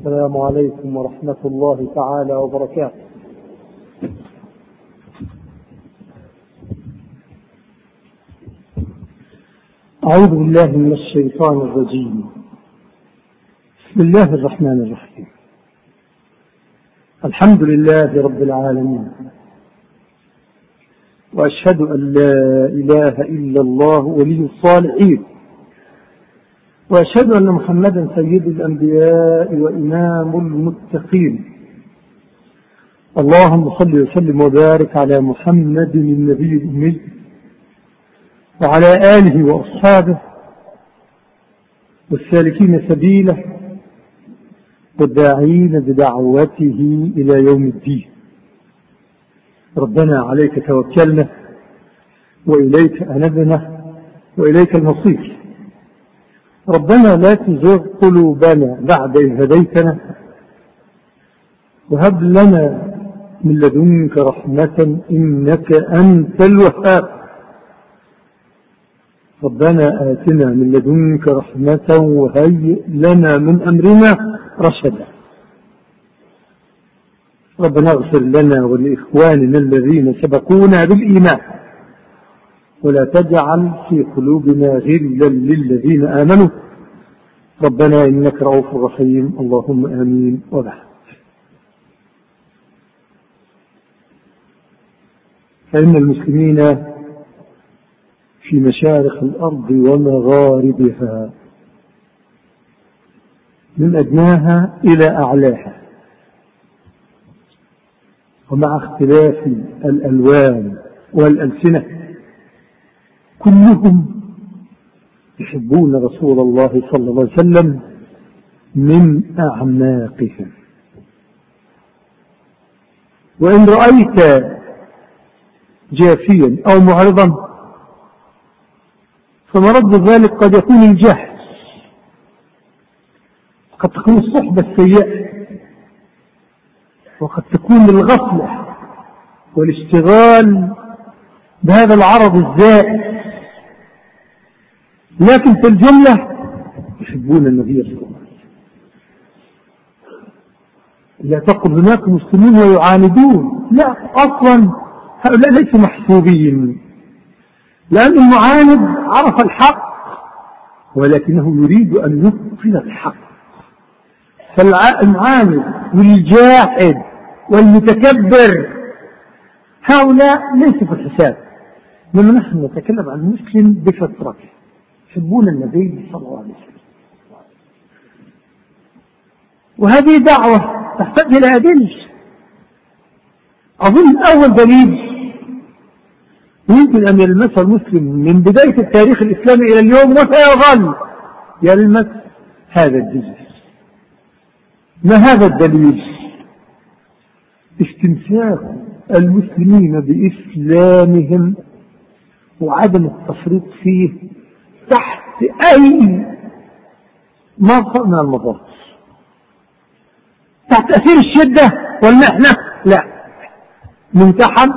السلام عليكم ورحمة الله تعالى وبركاته أعوذ بالله من الشيطان الرجيم بسم الله الرحمن الرحيم الحمد لله رب العالمين وأشهد أن لا إله إلا الله ولي الصالحين وأشهد أن محمدا سيد الأنبياء وإمام المتقين اللهم صل وسلم وبارك على محمد النبي الأمي وعلى آله وأصحابه والسالكين سبيله والداعين بدعوته إلى يوم الدين ربنا عليك توكلنا وإليك أنبنا وإليك المصير ربنا لا تزغ قلوبنا بعد إذ هديتنا وهب لنا من لدنك رحمة إنك أنت الوهاب ربنا آتنا من لدنك رحمة وهيئ لنا من أمرنا رشدا ربنا اغفر لنا ولإخواننا الذين سبقونا بالإيمان ولا تجعل في قلوبنا غلا للذين آمنوا ربنا إنك رؤوف رحيم اللهم آمين وبعد فإن المسلمين في مشارق الأرض ومغاربها من أدناها إلى أعلاها ومع اختلاف الألوان والألسنة كلهم يحبون رسول الله صلى الله عليه وسلم من أعماقهم وإن رأيت جافيا أو معرضا فمرد ذلك قد يكون الجهل قد تكون الصحبة السيئة وقد تكون الغفلة والاشتغال بهذا العرض الزائد لكن في الجملة يحبون النبي صلى الله عليه وسلم لا تقل هناك مسلمين ويعاندون لا أصلا هؤلاء ليسوا محسوبين لأن المعاند عرف الحق ولكنه يريد أن يبطل الحق فالمعاند والجاحد والمتكبر هؤلاء ليسوا في الحساب لما نحن نتكلم عن المسلم بفطرته يحبون النبي صلى الله عليه وسلم وهذه دعوة تحتاج إلى أدلة أظن أول دليل يمكن أن يلمسه المسلم من بداية التاريخ الإسلامي إلى اليوم وسيظل يلمس هذا الدليل ما هذا الدليل استمساك المسلمين بإسلامهم وعدم التفريط فيه تحت أي مظهر من المظاهر تحت تأثير الشدة والمحنة لا منتحل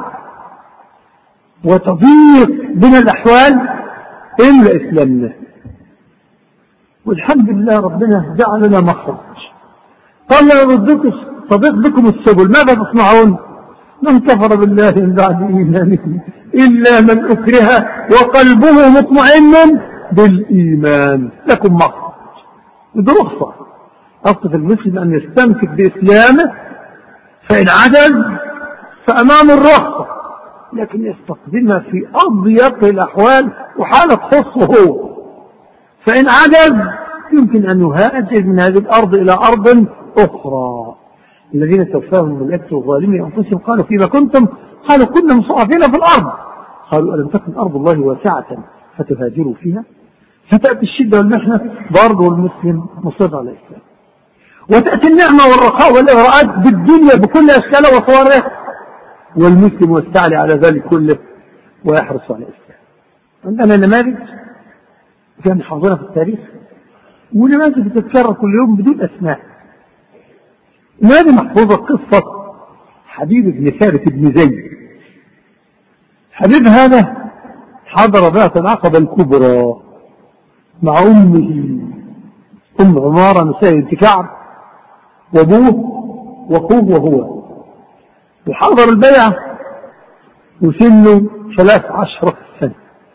وتضيق بنا الأحوال إلا إسلامنا والحمد لله ربنا جعلنا مخرج قال لا صديق بكم السبل ماذا تصنعون من كفر بالله من بعد إيمانه إلا من أكره وقلبه مطمئن بالإيمان لكم مخرج دي رخصة أصف المسلم أن يستمسك بإسلامه فإن عجز فأمام الرخصة لكن يستخدمها في أضيق الأحوال وحالة تخصه هو فإن عجز يمكن أن يهاجر من هذه الأرض إلى أرض أخرى الذين توفاهم الملائكة الظالمين أنفسهم قالوا فيما كنتم قالوا كنا مصعفين في الأرض قالوا ألم تكن أرض الله واسعة فتهاجروا فيها فتأتي الشدة والمحنة برضه المسلم مصر على الإسلام وتأتي النعمة والرخاء والإغراءات بالدنيا بكل أشكالها وصورها والمسلم يستعلي على ذلك كله ويحرص على الإسلام عندنا نماذج كان حاضرة في التاريخ ونماذج بتتكرر كل يوم بدون أسماء نادي محفوظة قصة حبيب بن ثابت بن زيد حبيب هذا حضر بعث العقبة الكبرى مع أمه أم عمارة نساء بنت كعب وابوه واخوه وهو وحضر البيعة وسنه ثلاث عشرة سنة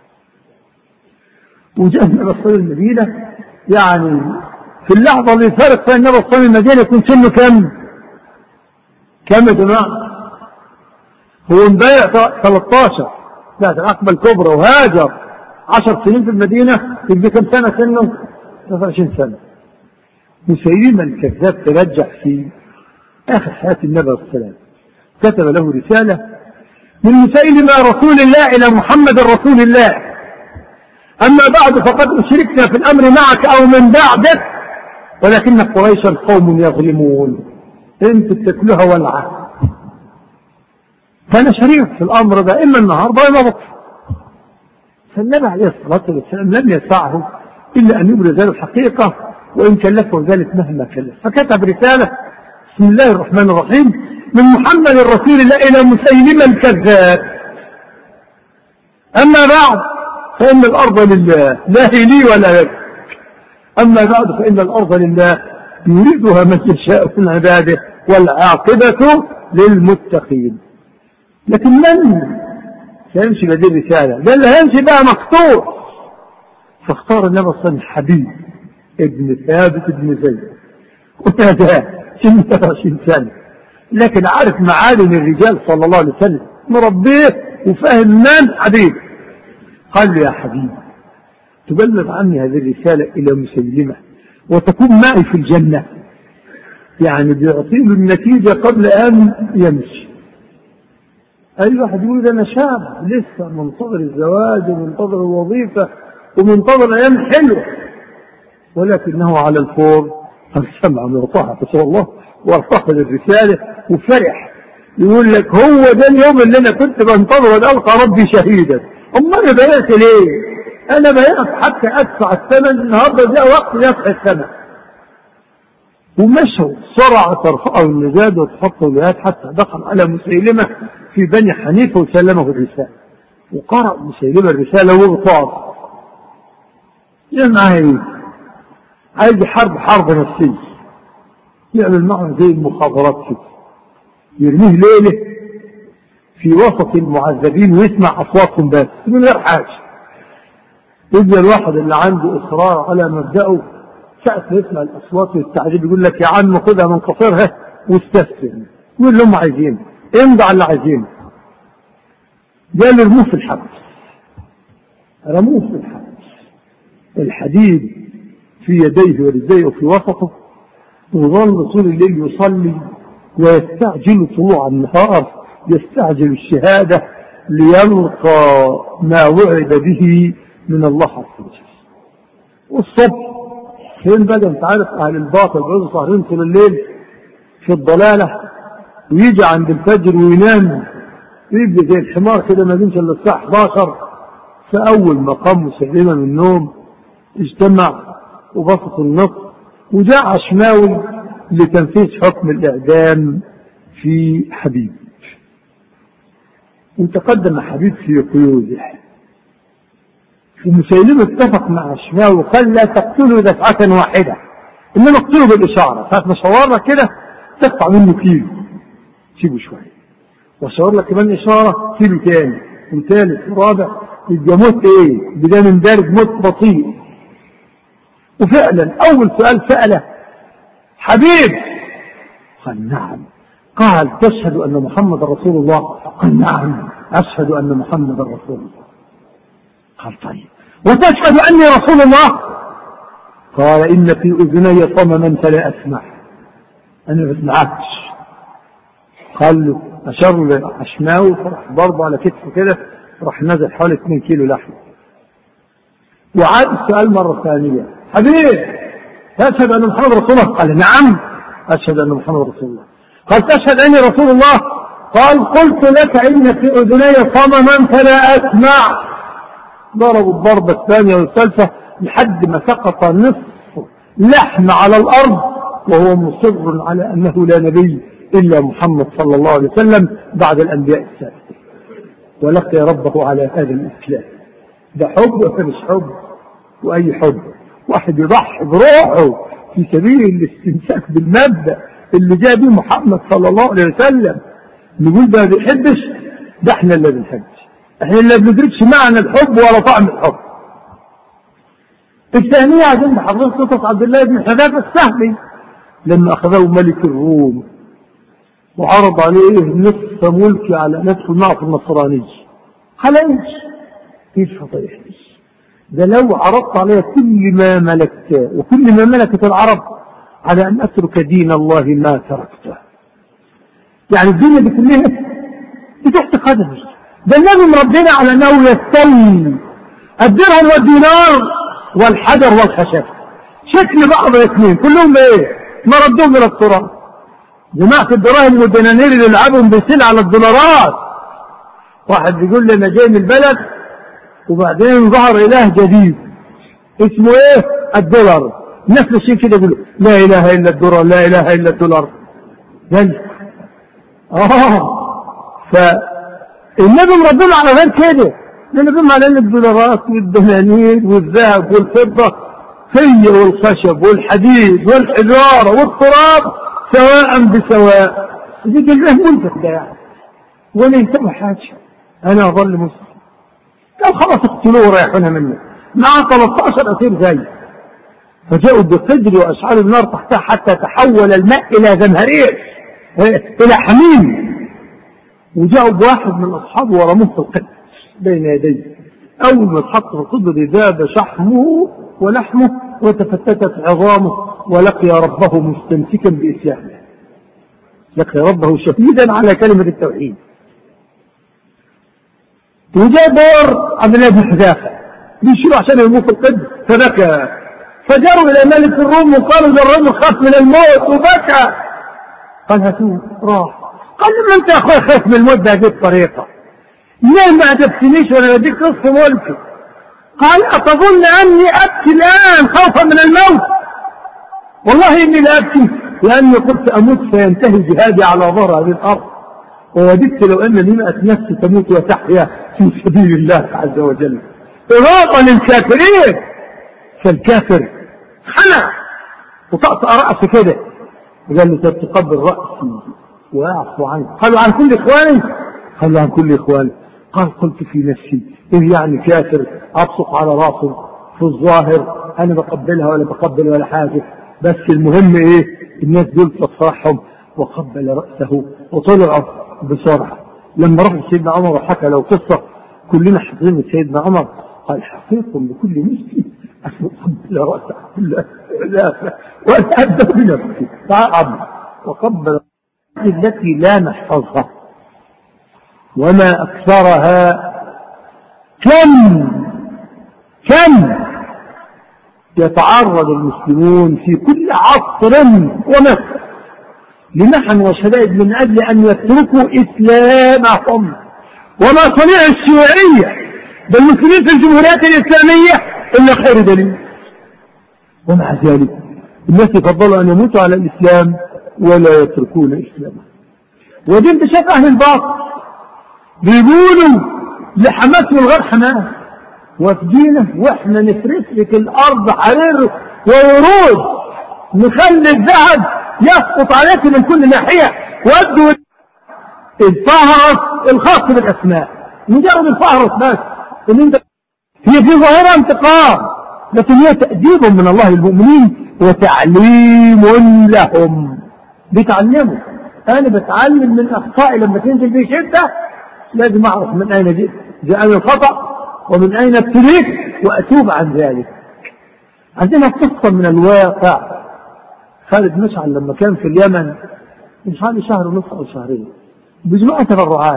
وجاء النبي صلى الله عليه المدينة يعني في اللحظة اللي فارق فيها النبي صلى الله عليه المدينة يكون سنه كم؟ كم يا جماعة؟ هو مبايع 13 لا العقبة الكبرى وهاجر 10 سنين في المدينة يبقى كم سنة سنه؟ 23 سنة مسيلمة الكذاب ترجح في آخر حياة النبي صلى الله عليه وسلم كتب له رسالة من مسيلمة رسول الله إلى محمد رسول الله أما بعد فقد أشركنا في الأمر معك أو من بعدك ولكن قريشا قوم يظلمون انت بتاكلها ولعة فأنا شريك في الأمر ده إما النهاردة وإما بكرة فالنبي عليه الصلاة والسلام لم يسعه إلا أن يبرز ذلك الحقيقة وإن كلفه ذلك مهما كلف فكتب رسالة بسم الله الرحمن الرحيم من محمد رسول الله إلى مسيلمة الكذاب أما بعد فإن الأرض لله لا هي لي ولا لك أما بعد فإن الأرض لله يريدها من يشاء من عباده والعاقبة للمتقين لكن من سيمشي بهذه الرسالة ده اللي هيمشي بقى مقطوع فاختار النبي صلى الله عليه وسلم حبيب ابن ثابت ابن زيد وهذا سن 23 سنة لكن عارف معالم الرجال صلى الله عليه وسلم مربيه وفاهم من حبيب قال له يا حبيب تبلغ عني هذه الرسالة إلى مسلمة وتكون معي في الجنة يعني بيعطي له النتيجة قبل أن يمشي أي واحد يقول أنا شاب لسه منتظر الزواج ومنتظر الوظيفة ومنتظر أيام حلوة ولكنه على الفور قد سمع من طه رسول الله وارتقل الرسالة وفرح يقول لك هو ده اليوم اللي أنا كنت بنتظر أن ألقى ربي شهيدا أما أنا بيأت ليه؟ أنا بيأت حتى أدفع الثمن النهاردة جاء وقت يدفع الثمن ومشوا سرعة ترفعه النجاد وتحطوا اليات حتى دخل على مسيلمة في بني حنيفة وسلمه الرسالة وقرأ مسيلمة الرسالة وغطاء يعني عايز عايز حرب حرب نفسية يعمل معهم زي المخابرات كده يرميه ليلة في وسط المعذبين ويسمع أصواتهم بس من غير حاجة يبقى الواحد اللي عنده إصرار على مبدأه ساعة ما يسمع الأصوات والتعذيب يقول لك يا عم خدها من قصرها واستسلم يقول اللي هم عايزينه امضي على اللي عايزينه قال ارموه في الحبس رموه في الحبس الحديد في يديه ورجليه وفي وسطه وظل طول الليل يصلي ويستعجل طلوع النهار يستعجل الشهادة ليلقى ما وعد به من الله عز وجل والصبح فين بقى انت عارف اهل الباطل بيقعدوا سهرين طول الليل في الضلالة ويجي عند الفجر وينام يبقى زي الحمار كده ما بينش الا الساعة 11 فأول ما قام مسلمة من النوم اجتمع وبسط النصر وجاء عشماوي لتنفيذ حكم الإعدام في حبيب وتقدم حبيب في قيوده ومسيلمة اتفق مع عشماوي وقال لا تقتله دفعة واحدة إنما اقتله بالإشارة ساعة ما شاورنا كده تقطع منه كيلو سيبه شوية وشاور لك كمان إشارة كيلو تاني وثالث ورابع يبقى موت إيه؟ بداية من دارج موت بطيء وفعلا أول سؤال سأله حبيب قال نعم قال تشهد أن محمد رسول الله قال نعم أشهد أن محمد رسول الله قال طيب وتشهد أني رسول الله قال إن في أذني صمما فلا أسمع أنا ما بسمعكش قال له أشار لعشماوي فراح ضربه على كتفه كده راح نزل حوالي 2 كيلو لحم وعاد السؤال مرة ثانية حبيب تشهد أن محمد رسول الله قال نعم أشهد أن محمد رسول الله قال تشهد أني رسول الله قال قلت لك إن في أذني صمما فلا أسمع ضربوا الضربة الثانية والثالثة لحد ما سقط نصف لحم على الأرض وهو مصر على أنه لا نبي إلا محمد صلى الله عليه وسلم بعد الأنبياء السابقين ولقي ربه على هذا الإسلام ده حب ولا مش حب وأي حب واحد يضحي بروحه في سبيل الاستمساك بالمبدأ اللي جاء به محمد صلى الله عليه وسلم نقول ده بيحبش ده احنا اللي بنحبش احنا اللي بندركش معنى الحب ولا طعم الحب الثانية عشان حضرتك قصص عبد الله بن حذافة السهمي لما أخذه ملك الروم وعرض عليه نصف ملكي على أن يدخل معه في النصرانية على ايش؟ كيف هتيحبش ده لو عرضت عليه كل ما ملكته وكل ما ملكت العرب على أن أترك دين الله ما تركته يعني الدنيا دي كلها بتحت قدمي ده النبي مربينا على أنه يستوي الدرهم والدينار والحجر والخشب شكل بعض الاثنين كلهم ايه مردوهم من التراب جماعة الدراهم والدنانير اللي يلعبهم بيسيل على الدولارات واحد بيقول لي انا جاي من البلد وبعدين ظهر اله جديد اسمه ايه الدولار نفس الشيء كده يقولوا لا اله الا الدولار لا اله الا الدولار جل اه فالنبي مربنا على غير كده لان بيقول على ان الدولارات والدنانير والذهب والفضه هي والخشب والحديد والحجاره والتراب سواء بسواء دي كلها منفق ده يعني ولا ينتبه حاجه انا اظل مسلم قال خلاص اقتلوه وريحونا منه مع 13 اسير زي فجاءوا بقدر واشعار النار تحتها حتى تحول الماء الى زمهرير الى حميم وجاءوا بواحد من اصحابه ورموه في القدر بين يديه اول ما اتحط في القدر ذاب شحمه ولحمه وتفتتت عظامه ولقي ربه مستمسكا باسلامه لقي ربه شهيدا على كلمه التوحيد وجاء دور عبد الله بن حذافه بيشيلوا عشان يموت القدر فبكى فجروا الى ملك الروم وقالوا ده الرجل خاف من الموت وبكى قال هاتوه راح قال لما انت يا اخويا خايف من الموت بهذه الطريقه ليه ما ادبتنيش وانا بديك نصف ملكي قال أتظن أني أبكي الآن خوفا من الموت والله إني لا أبكي لأني قلت أموت فينتهي جهادي على ظهر هذه الأرض ووددت لو أن مئة نفس تموت وتحيا في سبيل الله عز وجل إغاظة للكافرين فالكافر حنى وطأطأ رأسه كده قال له تقبل رأسي وأعفو عنك قالوا عن كل إخواني قالوا عن كل إخواني قال قلت في نفسي إيه يعني كافر أبصق على راسه في الظاهر أنا بقبلها ولا بقبل ولا حاجة بس المهم إيه الناس دول تصاحهم وقبل رأسه وطلعوا بسرعة لما رفض سيدنا عمر وحكى له قصة كلنا حافظين سيدنا عمر قال حقيق لكل مسلم أن يقبل رأسه كل وأتأدى بنفسه تعب وقبل التي لا نحفظها وما أكثرها كم كم يتعرض المسلمون في كل عصر ومصر لمحن وشدائد من أجل أن يتركوا إسلامهم وما صنيع الشيوعية بل المسلمين في الجمهوريات الإسلامية إلا خير دليل ومع ذلك الناس يفضلوا أن يموتوا على الإسلام ولا يتركون إسلامهم ودي انت شايف أهل الباطل بيقولوا لحماس من غير حماس وافدينا واحنا نفرس لك الارض حرير وورود نخلي الذهب يسقط عليك من كل ناحيه وادوا الفهرس الخاص بالاسماء مجرد الفهرس بس ان انت هي في ظاهره انتقام لكن هي تأديب من الله للمؤمنين وتعليم لهم بيتعلموا انا بتعلم من اخطائي لما تنزل بي شده لازم أعرف من أين جئت جاءني الخطأ ومن أين ابتليت وأتوب عن ذلك عندنا قصة من الواقع خالد مشعل لما كان في اليمن من حوالي شهر ونصف أو شهرين بجماعة تبرعات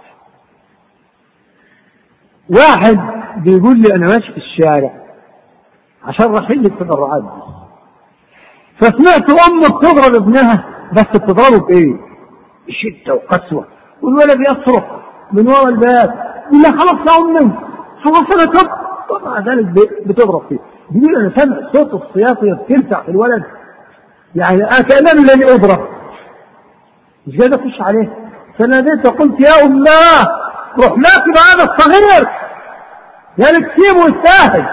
واحد بيقول لي أنا ماشي في الشارع عشان رايحين لي التبرعات دي فسمعت أم بتضرب ابنها بس بتضربه بإيه؟ بشدة وقسوة والولد يصرخ من ورا الباب يقول لها خلاص يا امي خلاص انا تب ومع ذلك بتضرب فيه بيقول انا سامع صوت الصياطيه بتلسع في الولد يعني انا كانني لن اضرب مش قادر اخش عليه فناديت وقلت يا اماه روح ماشي بهذا الصغير يا لك سيبه يستاهل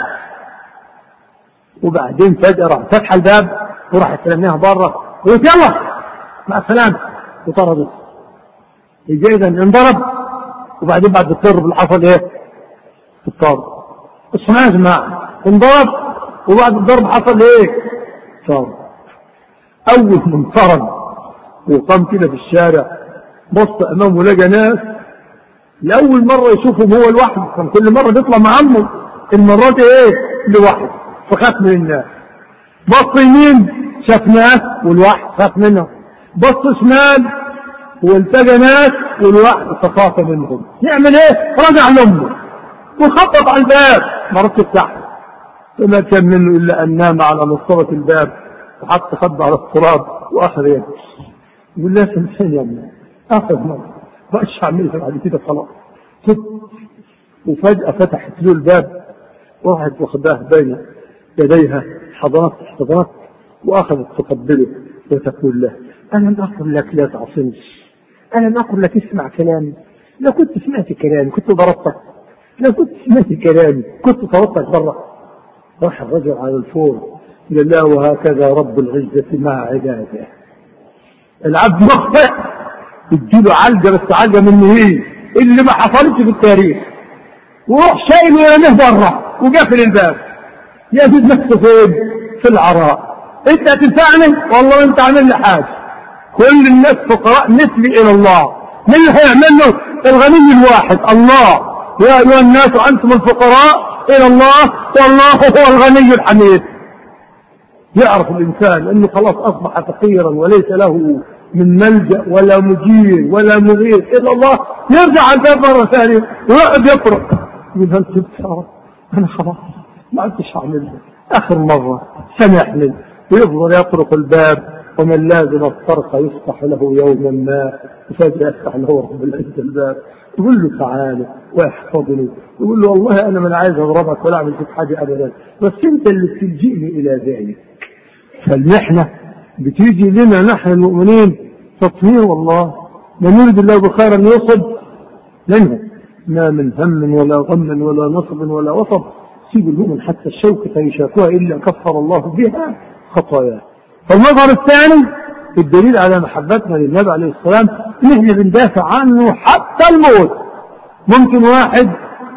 وبعدين فجأة راح فتح الباب وراح ترميها بره قلت يلا مع السلامة وطردت يجي إذا انضرب وبعدين بعد الضرب اللي حصل إيه؟ الطرد اسمع يا جماعة انضرب وبعد الضرب حصل إيه؟ طرد أول من طرد وقام كده في الشارع بص أمامه لقى ناس لأول مرة يشوفهم هو لوحده كان كل مرة بيطلع مع عمه المرة دي إيه؟ لوحده فخاف من الناس بص يمين شاف ناس والواحد خاف منهم بص شمال والتقى ناس والواحد فخاف منهم يعمل ايه رجع لامه وخبط على الباب ما رضش يفتح فما كان منه الا ان نام على مصطبة الباب وحط خده على التراب واخر يده يقول لها سمسين يا ابني اخر مره بقاش اعملها بعد كده خلاص وفجأة فتحت له الباب واحد واخداه بين يديها حضنت حضنت وأخذت تقبله وتقول له ألم أقل لك لا تعصنش ألم أقل لك اسمع كلامي لو كنت سمعت كلامي كنت ضربتك لو كنت سمعت كلامي كنت طردتك برا راح الرجل على الفور قال لا وهكذا رب العزة مع عباده العبد مخطئ اديله علقة بس علقة من هي اللي ما حصلتش في التاريخ وروح شايل ويرميه بره وقافل الباب يجد نفسه فين؟ في العراء انت هتنفعني والله انت عامل لي حاجه كل الناس فقراء مثلي الى الله مين اللي هيعمل له الغني الواحد الله يا ايها الناس انتم الفقراء الى الله والله هو الغني الحميد يعرف الانسان انه خلاص اصبح فقيرا وليس له من ملجا ولا مجير ولا مغير الا الله يرجع على الباب مره ثانيه ويقعد يفرق يقول هل تبت انا خلاص ما عدتش اعملها اخر مره سامحني ويفضل يطرق الباب ومن لازم الطرق يفتح له يوما ما وفجأة يفتح له رب العزة الباب يقول له تعالى واحفظني يقول له والله انا من عايز اضربك ولا اعمل فيك حاجه ابدا بس انت اللي بتلجئني الى ذلك فالمحنه بتيجي لنا نحن المؤمنين تطهير والله من يريد الله بخيرا يصب منه ما من هم ولا غم ولا نصب ولا وصب سيب المؤمن حتى الشوكة يشاكوها إلا كفر الله بها خطاياه فالمظهر الثاني الدليل على محبتنا للنبي عليه السلام ان احنا بندافع عنه حتى الموت ممكن واحد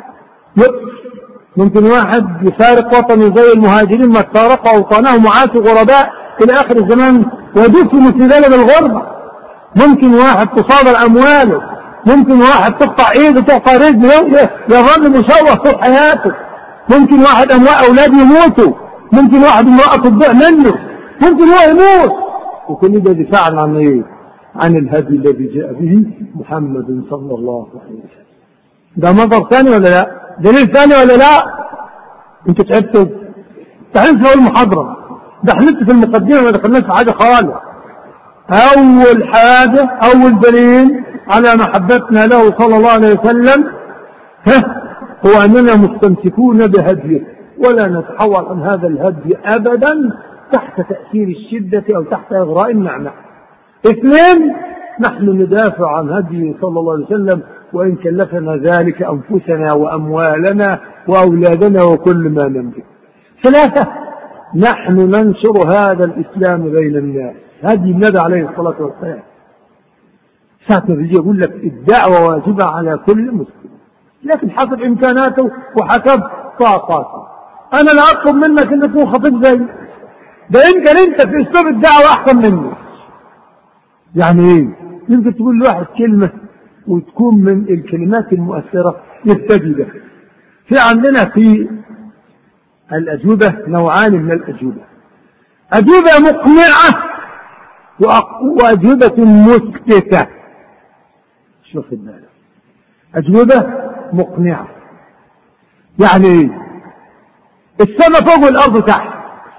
ممكن واحد يفارق وطنه زي المهاجرين ما فارقوا اوطانهم وعاشوا غرباء الى اخر الزمان ودفنوا في بلد الغربه ممكن واحد تصادر امواله ممكن واحد تقطع ايده تقطع رجله يظل مشوه طول حياته ممكن واحد اموال اولاد يموتوا ممكن واحد امرأة تضيع منه ممكن هو يموت وكل ده دفاعا عن ايه عن الهدي الذي جاء به محمد صلى الله عليه وسلم ده مظهر ثاني ولا لا دليل ثاني ولا لا انت تعبتوا تعبت في المحاضرة ده احنا في المقدمة ما دخلناش في حاجة خالص اول حاجة اول دليل على محبتنا له صلى الله عليه وسلم ها هو اننا مستمسكون بهديه ولا نتحول عن هذا الهدي ابدا تحت تأثير الشدة أو تحت إغراء النعمة اثنين نحن ندافع عن هديه صلى الله عليه وسلم وإن كلفنا ذلك أنفسنا وأموالنا وأولادنا وكل ما نملك ثلاثة نحن ننشر هذا الإسلام بين الناس هدي النبي عليه الصلاة والسلام ساعة الرجال يقول لك الدعوة واجبة على كل مسلم لكن حسب إمكاناته وحسب طاقاته أنا لا أطلب منك أن تكون خطيب زي ده يمكن انت في اسلوب الدعوة احسن مني يعني ايه يمكن تقول لواحد كلمة وتكون من الكلمات المؤثرة يهتدي بها في عندنا في الأجوبة نوعان من الأجوبة أجوبة مقنعة وأجوبة مسكتة شوف بالك أجوبة مقنعة يعني ايه السماء فوق والأرض تحت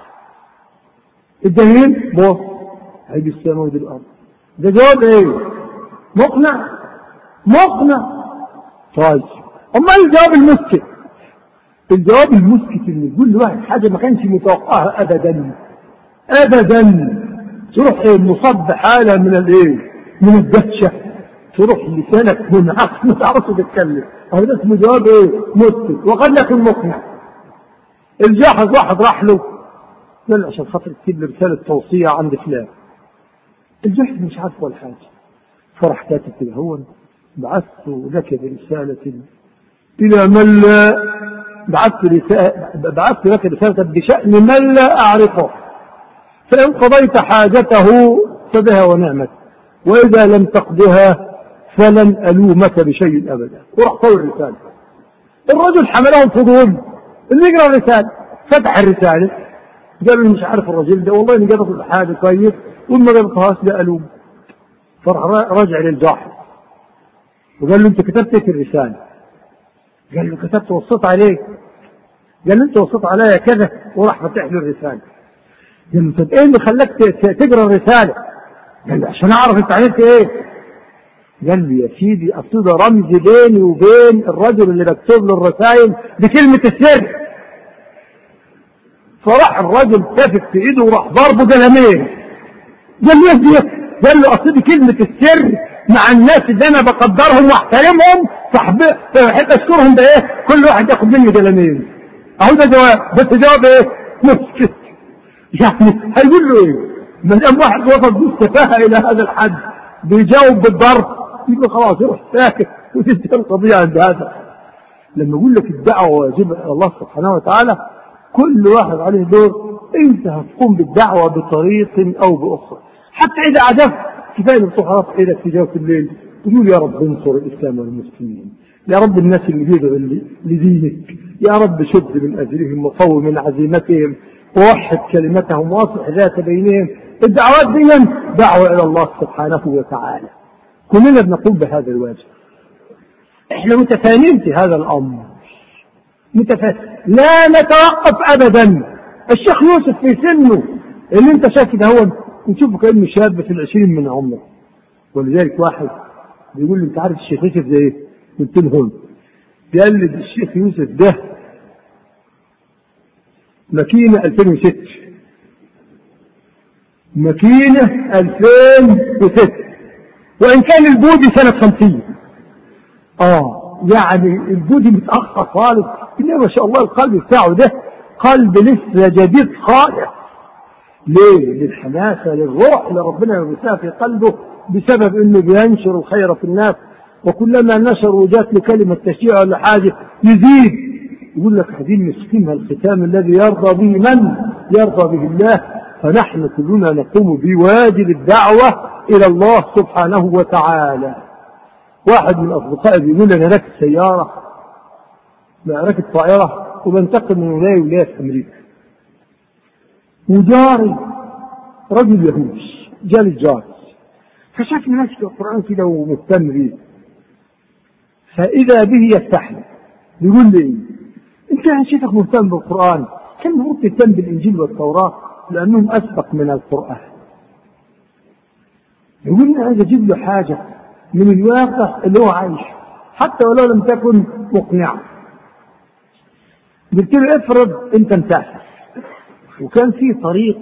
الدليل بص هيجي السماء ودي الارض ده جواب ايه مقنع مقنع طيب امال الجواب المسكت الجواب المسكت اللي يقول لواحد حاجه ما كانش متوقعها ابدا ابدا تروح ايه مصاب بحاله من الايه من الدهشه تروح لسانك منعقد ما تعرفش تتكلم هذا اسمه جواب ايه مسكت وقد يكون مقنع الجاحظ واحد راح له قال عشان خاطر تكتب لي رسالة توصية عند فلان الجحد مش عارف ولا حاجة فرح كاتب كده هو بعثت لك برسالة إلى من لا بعثت رسالة بعثت لك رسالة بشأن من لا أعرفه فإن قضيت حاجته فبها ونعمت وإذا لم تقضها فلن ألومك بشيء أبدا وراح طول الرسالة الرجل حمله الفضول اللي يقرأ الرسالة فتح الرسالة قال له مش عارف الرجل ده والله اني قبضت حاجة كويس وما قبضتهاش لا ألوم فراح رجع للجاحظ وقال له انت كتبت ايه في الرسالة قال له كتبت وصيت عليك قال له انت وصيت عليا كذا وراح فتح له الرسالة قال له طب ايه اللي خلاك تقرا الرسالة قال له عشان اعرف انت عملت ايه قال لي يا سيدي اصل ده رمز بيني وبين الرجل اللي بكتب له الرسائل بكلمة السر فراح الرجل كافك في ايده وراح ضربه قلمين قال له ايه قال له اصل دي كلمة السر مع الناس اللي انا بقدرهم واحترمهم فاحب اشكرهم بايه كل واحد ياخد مني قلمين اهو ده جواب بس جواب ايه مسكت يعني هيقول له ايه ما دام واحد وصل بالسفاهه الى هذا الحد بيجاوب بالضرب يبقى خلاص يروح ساكت وتنتهي القضيه عند هذا لما يقول لك الدعوه واجبه الله سبحانه وتعالى كل واحد عليه دور انت هتقوم بالدعوه بطريق او باخرى حتى اذا عجبت كفايه بتروح ايدك في جوف الليل تقول يا رب انصر الاسلام والمسلمين يا رب الناس اللي بيدعوا لدينك يا رب شد من اجلهم وقوي من عزيمتهم ووحد كلمتهم واصلح ذات بينهم الدعوات دي دعوة إلى الله سبحانه وتعالى كلنا بنقوم بهذا الواجب احنا متفانين في هذا الأمر متفانين لا نتوقف أبدا الشيخ يوسف في سنه اللي انت شايف ده هو نشوفه كأنه شاب في العشرين من عمره ولذلك واحد بيقول لي انت عارف الشيخ يوسف ده ايه؟ قلت له قال لي الشيخ يوسف ده ماكينة 2006 ماكينة 2006 وإن كان البودي سنة 50 آه يعني البودي متأخر خالص إنما ما شاء الله القلب بتاعه ده قلب لسه جديد خالص ليه؟ للحماسة للروح اللي ربنا يبثها في قلبه بسبب إنه بينشر الخير في الناس وكلما نشر وجات له كلمة تشجيع ولا حاجة يزيد يقول لك عايزين نسكنها الختام الذي يرضى به من يرضى به الله فنحن كلنا نقوم بواجب الدعوة إلى الله سبحانه وتعالى واحد من أصدقائي بيقول أنا راكب سيارة راكب طائرة وبنتقل من ولاية ولاية في أمريكا وجاري رجل يهودي جالي الجار فشافني ماسك القرآن كده ومهتم بيه فإذا به يفتحني يقول لي انت يا شيخك مهتم بالقرآن كان المفروض تهتم بالإنجيل والتوراة لأنهم أسبق من القرآن يقول لي عايز أجيب له حاجة من الواقع اللي هو عايش حتى ولو لم تكن مقنعة قلت له افرض انت مسافر وكان في طريق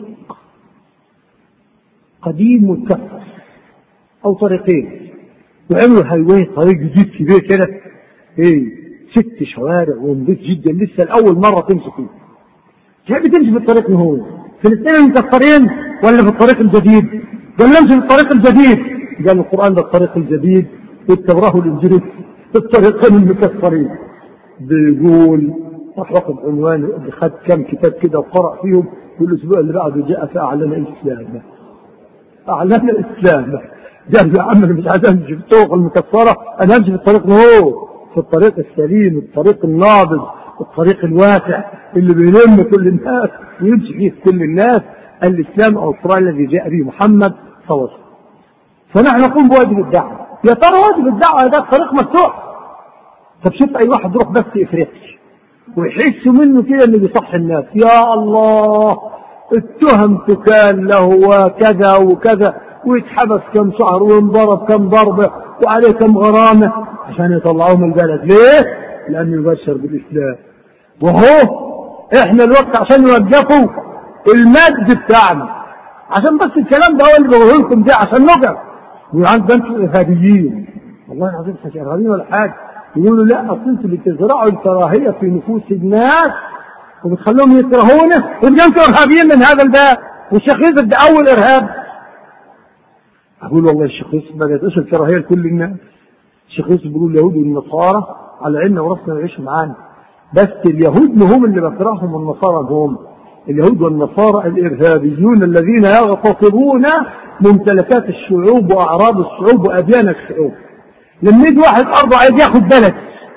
قديم متكسر او طريقين وعملوا هايواي طريق جديد كبير كده ايه ست شوارع ونضيف جدا لسه لأول مرة تمشي فيه تحب تمشي في الطريق من هو في الاثنين المكسرين ولا في الطريق الجديد قال نمشي في الطريق الجديد قال القرآن ده الطريق الجديد والتوراة والإنجيل الطريقين المكسرين بيقول راح واخد عنوان خد كم كتاب كده وقرأ فيهم والأسبوع اللي بعده جاء فأعلن الإسلام أعلن الإسلام قال يا عم أنا مش عايز أمشي في الطرق المكسرة أنا أمشي في الطريق هو في الطريق السليم الطريق الناضج الطريق الواسع اللي بيلم كل الناس ويمشي فيه كل الناس الإسلام أو القرآن الذي جاء به محمد صلى الله عليه وسلم فنحن نقوم بواجب الدعوة يا ترى واجب الدعوة ده الطريق مفتوح طب شوف أي واحد يروح بس إفريقيا ويحس منه كده إنه بيصح الناس يا الله التهم تكال له وكذا وكذا ويتحبس كم شهر وينضرب كم ضربة وعليه كم غرامة عشان يطلعوه من البلد ليه؟ لأنه يبشر بالإسلام وهو احنا الوقت عشان يوقفوا المد بتاعنا عشان بس الكلام ده هو اللي بقوله لكم ده عشان نقف وعند انتوا ارهابيين والله العظيم مش ارهابيين ولا حاجه يقولوا لا اصل انتوا اللي بتزرعوا الكراهيه في نفوس الناس وبتخلوهم يكرهونا يبقى انتوا ارهابيين من هذا الباب والشيخ يوسف ده اول ارهاب أقول والله الشيخ يوسف بدأت تشعر كراهية لكل الناس الشيخ يوسف بيقول اليهود والنصارى على عيننا وراسنا يعيشوا معانا بس اليهود هم اللي بكرههم النصارى هم اليهود والنصارى الإرهابيون الذين يغتصبون ممتلكات الشعوب وأعراض الشعوب وأديان الشعوب لما يجي واحد أرضه عايز ياخد بلد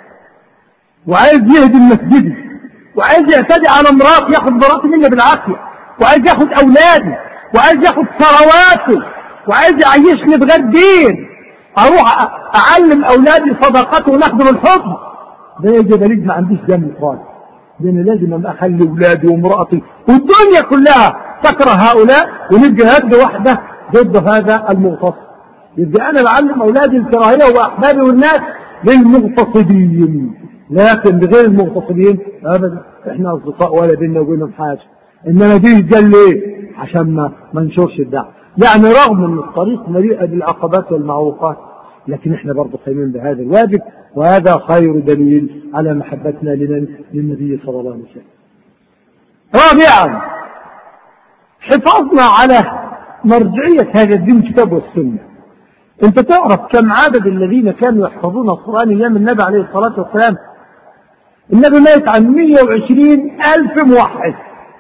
وعايز يهدم مسجدي وعايز يعتدي على مرات ياخد مراتي مني بالعافية وعايز ياخد أولادي وعايز ياخد ثرواته وعايز يعيشني بغير دين أروح أعلم أولادي صداقته ونخدم الحكم ده يا جبليد ما عنديش دم خالص ده انا لازم اخلي اولادي وامرأتي والدنيا كلها تكره هؤلاء ونبقى هد واحدة ضد هذا المغتصب يبقى انا بعلم اولادي الكراهية واحبابي والناس للمغتصبين لكن بغير المغتصبين ابدا احنا اصدقاء ولا بيننا وبينهم حاجة انما دي قال ليه عشان ما ما ننشرش الدعوة يعني رغم ان الطريق مليئة بالعقبات والمعوقات لكن احنا برضه قايمين بهذا الواجب وهذا خير دليل على محبتنا لمن للنبي صلى الله عليه وسلم رابعا حفاظنا على مرجعية هذا الدين كتاب والسنة انت تعرف كم عدد الذين كانوا يحفظون القرآن ايام النبي عليه الصلاة والسلام النبي مات عن 120 ألف موحد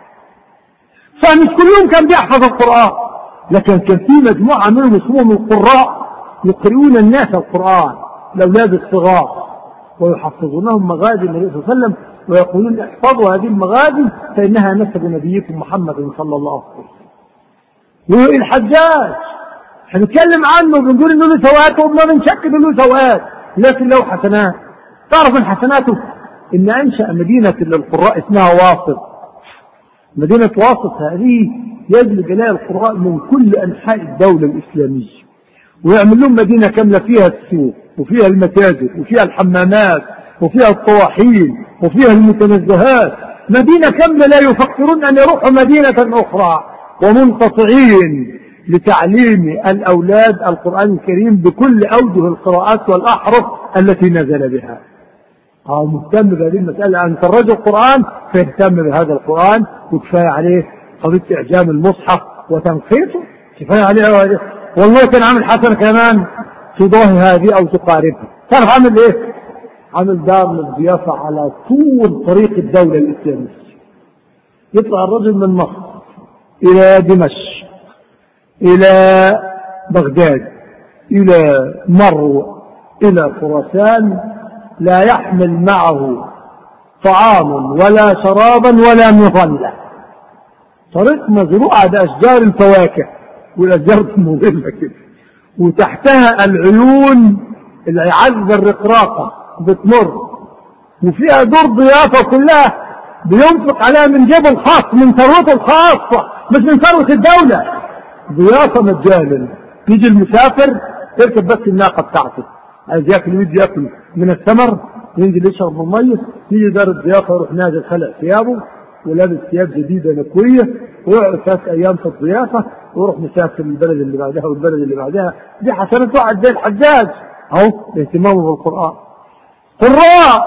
فمش كلهم كان بيحفظ القرآن لكن كان في مجموعة منهم اسمهم القراء يقرؤون الناس القرآن الأولاد الصغار ويحفظونهم مغازي النبي صلى الله عليه وسلم ويقولون احفظوا هذه المغازي فإنها نسب نبيكم محمد صلى الله عليه وسلم والحجاج هنتكلم عنه بنقول انه له سواد وما بنشك انه له سواد لكن له حسنات تعرف من حسناته ان انشا مدينه للقراء اسمها واسط مدينه واسط هذه يجلب اليها القراء من كل انحاء الدوله الاسلاميه ويعمل لهم مدينه كامله فيها السوق وفيها المساجد وفيها الحمامات وفيها الطواحين وفيها المتنزهات مدينة كاملة لا يفكرون أن يروحوا مدينة أخرى ومنقطعين لتعليم الأولاد القرآن الكريم بكل أوجه القراءات والأحرف التي نزل بها أو مهتم بهذه المسألة أن ترجع القرآن فيهتم بهذا القرآن وكفاية عليه قضية إعجام المصحف وتنقيته كفاية عليه والله كان عامل حسنة كمان تضاهي هذه أو تقاربها تعرف عامل إيه؟ عامل دار للضيافة على طول طريق الدولة الإسلامية يطلع الرجل من مصر إلى دمشق إلى بغداد إلى مرو إلى خراسان لا يحمل معه طعام ولا شرابا ولا مظلة طريق مزروعة بأشجار الفواكه والأشجار المظلة كده وتحتها العيون العذبة الرقراقة بتمر وفيها دور ضيافة كلها بينفق عليها من جيبه الخاص من ثروته الخاصة مش من ثروة الدولة ضيافة مجانا يجي المسافر يركب بس الناقة بتاعته عايز ياكل ويجي ياكل من الثمر ينزل يشرب من المية يجي دار الضيافة يروح نازل خلع ثيابه ولابس ثياب جديدة نكوية ويقعد ثلاث أيام في الضيافة ويروح مسافر البلد اللي بعدها والبلد اللي بعدها دي حسنة واحد زي الحجاج أهو باهتمامه بالقرآن قراء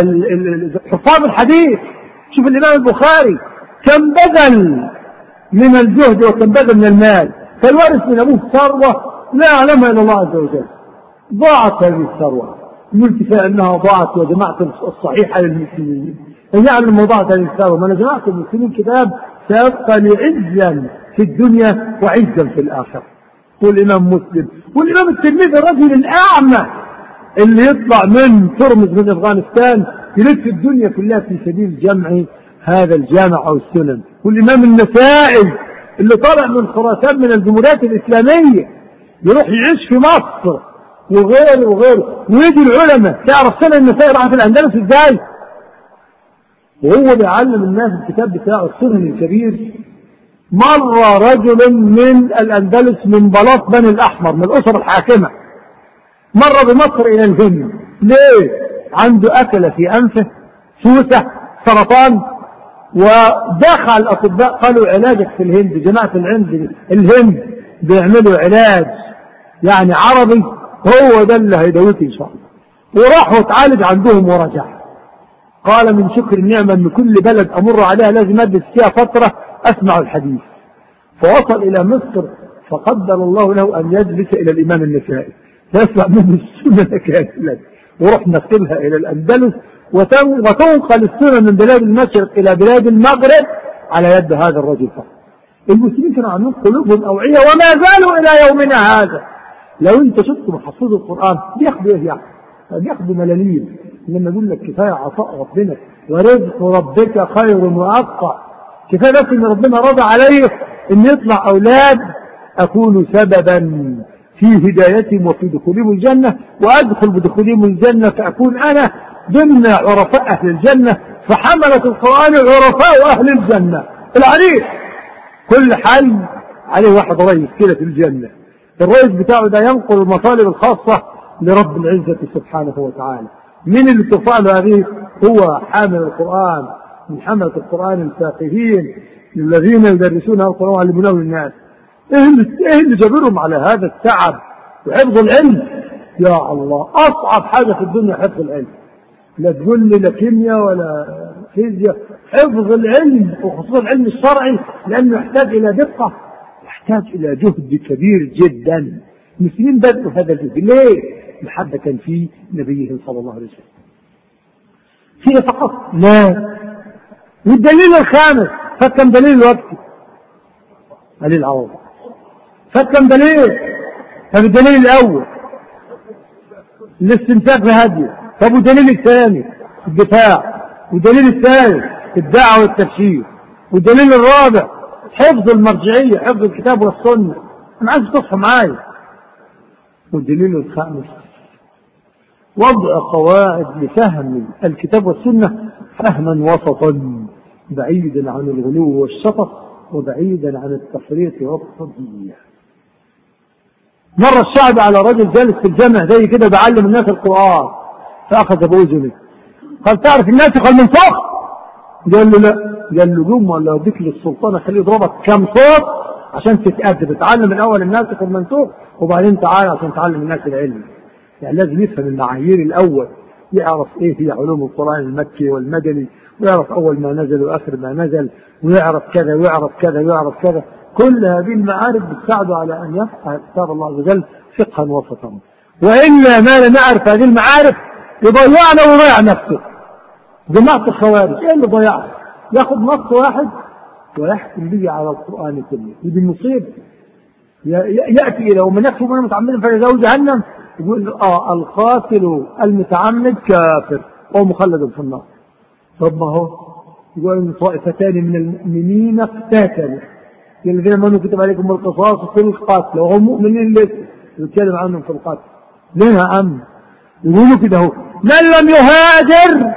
حفاظ الحديث شوف الإمام البخاري كم بذل من الجهد وكم بذل من المال فالوارث من أبوه ثروة لا يعلمها إلا الله عز وجل ضاعت هذه الثروة يقول كفاية أنها ضاعت يا جماعة الصحيحة للمسلمين فيعلم ضاعت هذه الثروة ما أنا جماعة المسلمين كتاب سيبقى لعزا في الدنيا وعزا في الآخرة والإمام مسلم والإمام الترمذي الرجل الأعمى اللي يطلع من ترمز من أفغانستان يلف الدنيا كلها في سبيل جمع هذا الجامع أو السنن والإمام النسائي اللي طالع من خراسان من الجمهوريات الإسلامية يروح يعيش في مصر وغيره وغيره ويجي العلماء تعرف سنة النسائي راحت الأندلس إزاي وهو بيعلم الناس الكتاب بتاعه السنن الكبير مر رجل من الأندلس من بلاط بني الأحمر من الأسر الحاكمة مر بمصر إلى الهند ليه؟ عنده أكل في أنفه سوسة سرطان ودخل الأطباء قالوا علاجك في الهند جماعة الهند الهند بيعملوا علاج يعني عربي هو ده اللي هيدويك إن شاء الله وراح وتعالج عندهم ورجع قال من شكر النعمة أن كل بلد أمر عليها لازم أدرس فيها فترة أسمع الحديث فوصل إلى مصر فقدر الله له أن يجلس إلى الإمام النسائي فيسمع منه السنة كاملة وروح نقلها إلى الأندلس وتنقل السنة من بلاد المشرق إلى بلاد المغرب على يد هذا الرجل فقط المسلمين كانوا عندهم قلوبهم أوعية وما زالوا إلى يومنا هذا لو أنت شفت محفظ القرآن بياخدوا إيه يعني؟ بياخدوا ملاليم لما يقول لك كفاية عطاء ربنا ورزق ربك خير وأبقى كفاية بس إن ربنا رضى عليه إن يطلع أولاد أكون سببا في هدايتهم وفي دخولهم الجنة وأدخل بدخولهم الجنة فأكون أنا ضمن عرفاء أهل الجنة فحملة القرآن عرفاء أهل الجنة العريس كل حي عليه واحد رئيس كده في الجنة الرئيس بتاعه ده ينقل المطالب الخاصة لرب العزة سبحانه وتعالى من اللي تفعل هذه هو حامل القرآن من حملة القرآن الفاقهين الذين يدرسون القرآن ويعلمونه للناس ايه اللي جبرهم على هذا التعب وحفظ العلم يا الله اصعب حاجه في الدنيا حفظ العلم لا تقول لي لا كيمياء ولا فيزياء حفظ العلم وخصوصا العلم الشرعي لانه يحتاج الى دقه يحتاج الى جهد كبير جدا المسلمين بدأوا هذا الجهد ليه؟ لحد كان فيه نبيه صلى الله عليه وسلم فيه فقط لا والدليل الخامس فكم دليل الوقت دليل العوض فكم دليل طب الدليل الاول الاستنتاج في هديه طب والدليل الثاني الدفاع والدليل الثالث الدعوه والتبشير والدليل الرابع حفظ المرجعيه حفظ الكتاب والسنه انا عايز تصحى معايا والدليل الخامس وضع قواعد لفهم الكتاب والسنه فهما وسطا بعيدا عن الغلو والشطط وبعيدا عن التفريط والتضييع مر الشعب على رجل جالس في الجامع زي كده بيعلم الناس القرآن فأخذ بأذنه قال تعرف الناسخ المنسوخ قال له لا قال له قوم ولا اوديك للسلطان اخليه يضربك كم صوت عشان تتأدب اتعلم الاول الناسخ المنسوخ وبعدين تعالى عشان تعلم الناس العلم يعني لازم يفهم المعايير الاول يعرف ايه هي علوم القرآن المكي والمدني ويعرف اول ما نزل واخر ما نزل ويعرف كذا ويعرف كذا ويعرف كذا كل هذه المعارف بتساعده على أن يفقه كتاب الله عز وجل فقها وسطا وإلا ما لا نعرف هذه المعارف يضيعنا ويضيع نفسه جماعة الخوارج إيه اللي ضيعه ياخذ نص واحد ويحكم به على القرآن كله يجي المصيبة يأتي إلى ومن يكفر من متعمد فجزاؤه جهنم يقول آه القاتل المتعمد كافر وهو مخلد في النار طب ما هو يقول إن طائفتان من المؤمنين اقتتلوا الذين امنوا كتب عليكم القصاص في القتل وهم مؤمنين لسه يتكلم عنهم في القتل ليه يا عم يقولوا كده هو من لم يهاجر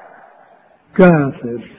كافر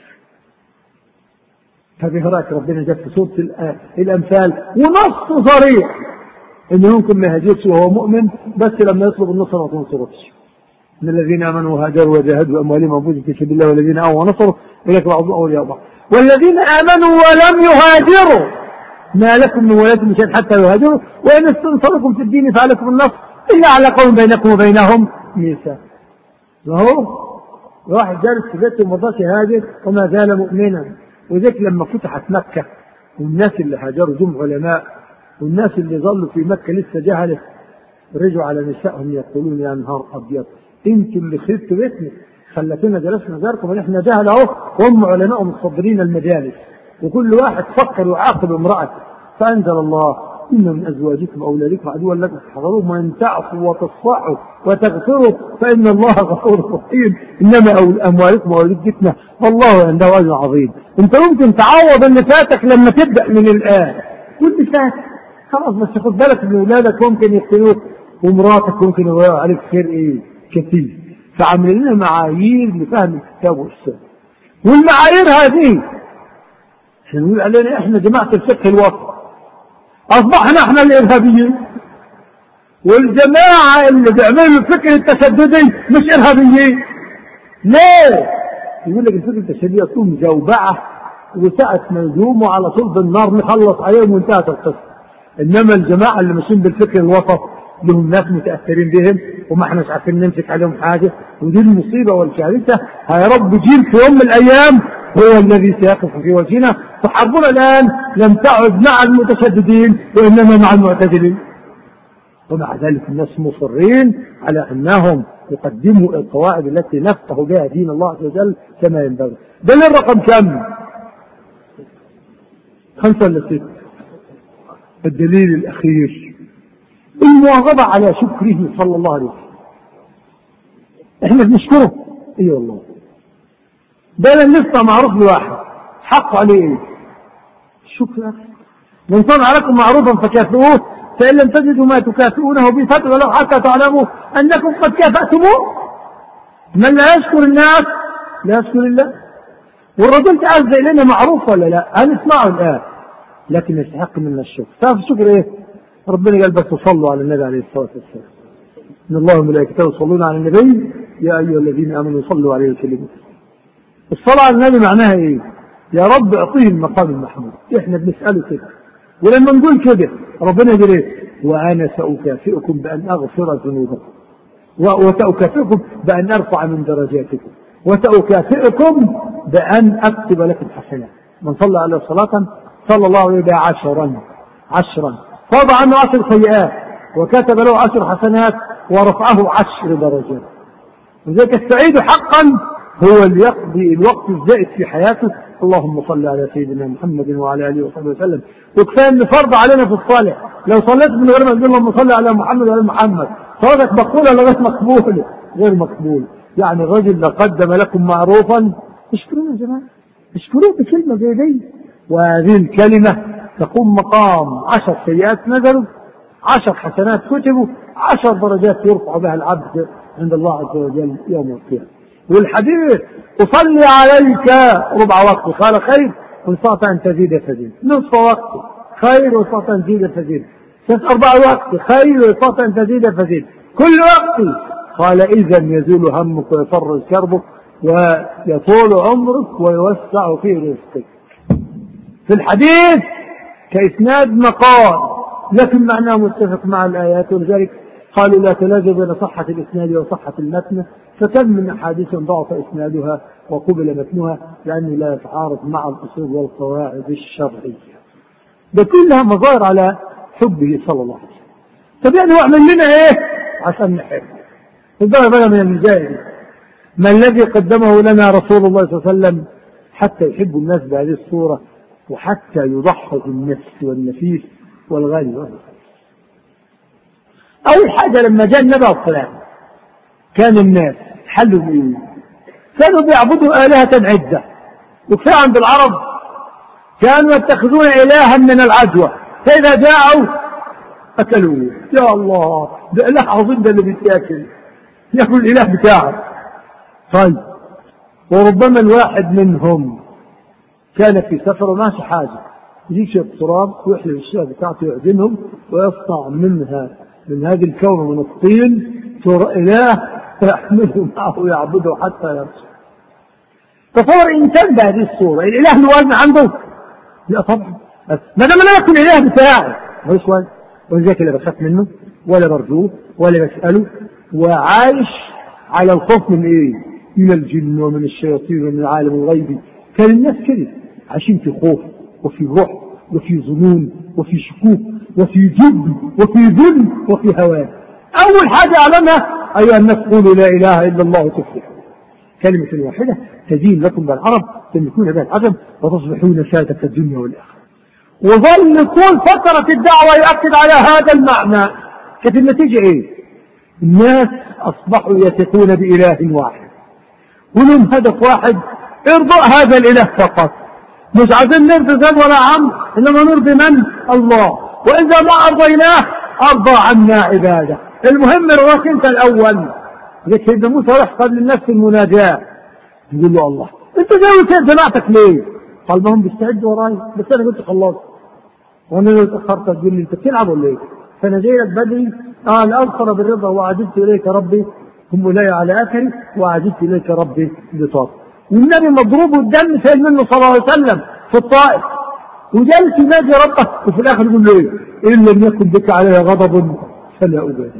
ففي هراك ربنا جاب في سوره الامثال ونص صريح انه ممكن ما يهاجرش وهو مؤمن بس لما يطلب النصر ما تنصرش ان الذين امنوا وهاجروا وجاهدوا باموالهم وانفسهم في سبيل الله والذين اووا ونصروا اليك بعضهم اولياء بعض والذين آمنوا ولم يهاجروا ما لكم من ولاتهم شيء حتى يهاجروا وإن استنصركم في الدين فعليكم النصر إلا على قوم بينكم وبينهم ميثاق وهو واحد جالس في بيته وما رضاش يهاجر وما زال مؤمنا وذلك لما فتحت مكة والناس اللي هاجروا دول علماء والناس اللي ظلوا في مكة لسه جهلة رجعوا على نسائهم يقولون يا نهار أبيض انتوا اللي خربتوا بيتنا خلتنا جلسنا داركم ونحن جهل اهو وهم علماء متصدرين المجالس وكل واحد فكر يعاقب امرأته فأنزل الله إن من أزواجكم وأولادكم عدوا لكم فاحذروهم وإن تعفوا وتصفحوا وتغفروا فإن الله غفور رحيم إنما أموالكم وأولادكم فتنة والله عنده أجر عظيم أنت ممكن تعوض اللي فاتك لما تبدأ من الآن واللي فات خلاص بس خد بالك إن أولادك ممكن يقتلوك ومراتك ممكن يضيعوا عليك خير إيه كثير فعمل لنا معايير لفهم الكتاب والسنة والمعايير هذه نقول علينا احنا جماعة الفقه الوسط اصبحنا احنا الارهابيين والجماعة اللي بيعملوا الفكر التشددي مش ارهابيين ليه؟ يقول لك الفكر التشددي تكون جوبعة وساعة ما يقوموا على طول بالنار نخلص عليهم وانتهت القصة انما الجماعة اللي ماشيين بالفكر الوسط لهم ناس متأثرين بهم وما احناش عارفين نمسك عليهم حاجة ودي المصيبة والكارثة يا رب جيل في يوم من الأيام هو الذي سيقف في وجهنا فحربنا الآن لم تعد مع المتشددين وإنما مع المعتدلين ومع ذلك الناس مصرين على أنهم يقدموا القواعد التي نفقه بها دين الله عز وجل كما ينبغي دليل رقم كم خمسة ولا ستة الدليل الأخير المواظبة على شكره صلى الله عليه وسلم احنا بنشكره اي والله ده لسه معروف لواحد حق عليه ايه الشكر من صنع لكم معروفا فكافئوه فإن لم تجدوا ما تكافئونه به فاتقوا حتى تعلموا أنكم قد كافأتموه من لا يشكر الناس لا يشكر الله والرجل تعز إلينا معروف ولا لا هنسمعه الآن لكن يستحق منا الشكر تعرف الشكر إيه ربنا قال بس صلوا على النبي عليه الصلاة والسلام إن الله وملائكته يصلون على النبي يا أيها الذين آمنوا صلوا عليه وسلموا الصلاة على النبي معناها إيه يا رب اعطيه المقام المحمود إحنا بنسأله كده ولما نقول كده ربنا يقول إيه وأنا سأكافئكم بأن أغفر ذنوبكم وسأكافئكم بأن أرفع من درجاتكم وسأكافئكم بأن أكتب لكم حسنات من صلى على صلاة صلى الله عليه وسلم عشرا عشرا فوضع عنه عشر سيئات وكتب له عشر حسنات ورفعه عشر درجات لذلك السعيد حقا هو اللي يقضي الوقت الزائد في حياته اللهم صل على سيدنا محمد وعلى اله وصحبه وسلم وكفايه ان فرض علينا في الصالح لو صليت من غير ما تقول اللهم صل على محمد وعلى محمد صلاتك مقبوله ولا غير مقبوله؟ غير مقبول يعني الرجل لو قدم لكم معروفا اشكروه يا جماعه اشكروه بكلمه زي دي وهذه الكلمه تقوم مقام عشر سيئات نزلوا عشر حسنات كتبوا عشر درجات يرفع بها العبد عند الله عز وجل يوم القيامة والحديث أصلي عليك ربع وقت قال خير وإن استطعت أن تزيد فزيد نصف وقت خير وإن استطعت أن تزيد فزيد ثلاث أربع وقت خير وإن استطعت أن تزيد فزيد كل وقت قال إذا يزول همك ويفرج كربك ويطول عمرك ويوسع في رزقك في الحديث كإسناد مقال لكن معناه متفق مع الآيات ولذلك قالوا لا تلازم بين صحة الإسناد وصحة المتن فكم من أحاديث ضعف إسنادها وقبل متنها لأنه لا يتعارض مع الأصول والقواعد الشرعية ده كلها مظاهر على حبه صلى الله عليه وسلم طب يعني واعمل لنا ايه عشان نحب الظاهر بقى من المجاهد ما الذي قدمه لنا رسول الله صلى الله عليه وسلم حتى يحب الناس بهذه الصورة وحتى يضحي بالنفس والنفيس والغالي والغالي أول حاجة لما جاء النبي عليه الصلاة كان الناس حلوا بإيه؟ كانوا بيعبدوا آلهة عدة وكفاية عند العرب كانوا يتخذون إلها من العجوة فإذا جاءوا أكلوه يا الله ده إله عظيم ده اللي بيتاكل ياكل الإله بتاعه طيب وربما الواحد منهم كان في سفر وماشي حاجة يجيب شوية تراب ويحلل الشيء بتاعته يعدنهم ويصنع منها من هذه الكون من الطين إله يحمله معه ويعبده حتى يرجع تصور إنسان بهذه الصورة الإله له وزن عنده؟ لا طبعا ما دام لا يكون الإله بتاعي هو شوي ولذلك لا بخاف منه ولا برجوه ولا بسأله وعايش على الخوف من إيه؟ من الجن ومن الشياطين ومن العالم الغيبي كان الناس كده عايشين في خوف وفي روح وفي ظنون وفي شكوك وفي جد وفي ذل وفي هوان أول حاجة أعلمها أيها الناس قولوا لا إله إلا الله تفلحوا كلمة واحدة تدين لكم بالعرب تملكون بها العجم وتصبحون سادة الدنيا والآخرة وظل طول فترة الدعوة يؤكد على هذا المعنى كانت النتيجة إيه؟ الناس أصبحوا يثقون بإله واحد ولهم هدف واحد ارضاء هذا الإله فقط مش عايزين نرضي زاد ولا عم إنما نرضي من؟ الله وإذا ما أرضيناه أرضى عنا عباده المهم رضاك أنت الأول لك سيدنا موسى راح قال للناس في المناجاة يقول له الله أنت جاي كده جماعتك ليه؟ قال ما هم بيستعدوا وراي بس أنا قلت خلاص وأنا لو اتأخرت تقول لي أنت بتلعب ولا إيه؟ فأنا جاي لك بدري قال أبصر بالرضا وعجبت إليك ربي هم إلي على أثري وعجبت إليك ربي لطاف والنبي مضروب والدم سيل منه صلى الله عليه وسلم في الطائف وجالس ينادي ربه وفي الاخر يقول له ايه؟ ان لم يكن بك علي غضب فلا ابالي.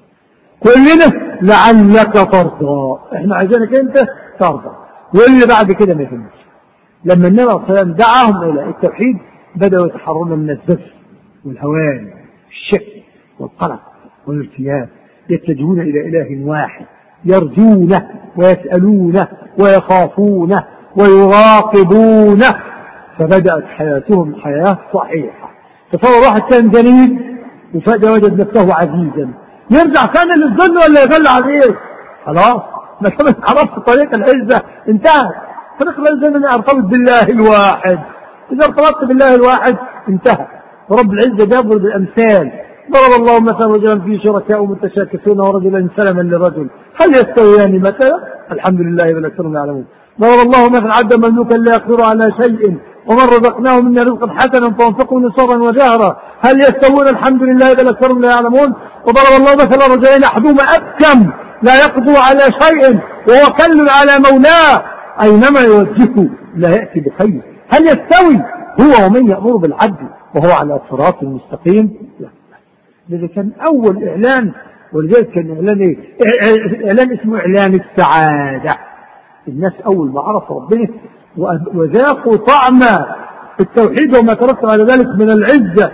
كلنا لعلك ترضى، احنا عايزينك انت ترضى، واللي بعد كده ما يهمش. لما النبي صلى الله عليه وسلم دعاهم إلى التوحيد بدأوا يتحررون من الزفت والهوان الشك والقلق والارتياب يتجهون إلى إله واحد يرجونه ويسألونه ويخافونه ويراقبونه فبدأت حياتهم حياة صحيحة تصور واحد كان جليل وفجأة وجد نفسه عزيزا يرجع ثاني للظل ولا يدل عليه خلاص ما كنت عرفت طريق العزة انتهى طريق العزة من ارتبط بالله الواحد إذا ارتبطت بالله الواحد انتهى ورب العزة جابر بالأمثال ضرب الله مثلا رجلا فيه شركاء متشاكسون ورجلا سلما لرجل هل يستويان مثلا الحمد لله بل اكثرهم يعلمون ضرب الله مثلا عبدا مملوكا لا يقدر على شيء ومن رزقناه منا رزقا حسنا فانفقوا نصرا وجهرا هل يستوون الحمد لله بل اكثرهم لا يعلمون وضرب الله مثلا رجلين احدهما ابكم لا يقضوا على شيء وهو كل على مولاه اينما يوجهه لا ياتي بخير هل يستوي هو ومن يامر بالعدل وهو على صراط مستقيم لا لذا كان اول اعلان ولذلك كان اعلان ايه اعلان اسمه اعلان السعاده الناس اول ما عرفوا ربنا وذاقوا طعم التوحيد وما ترتب على ذلك من العزة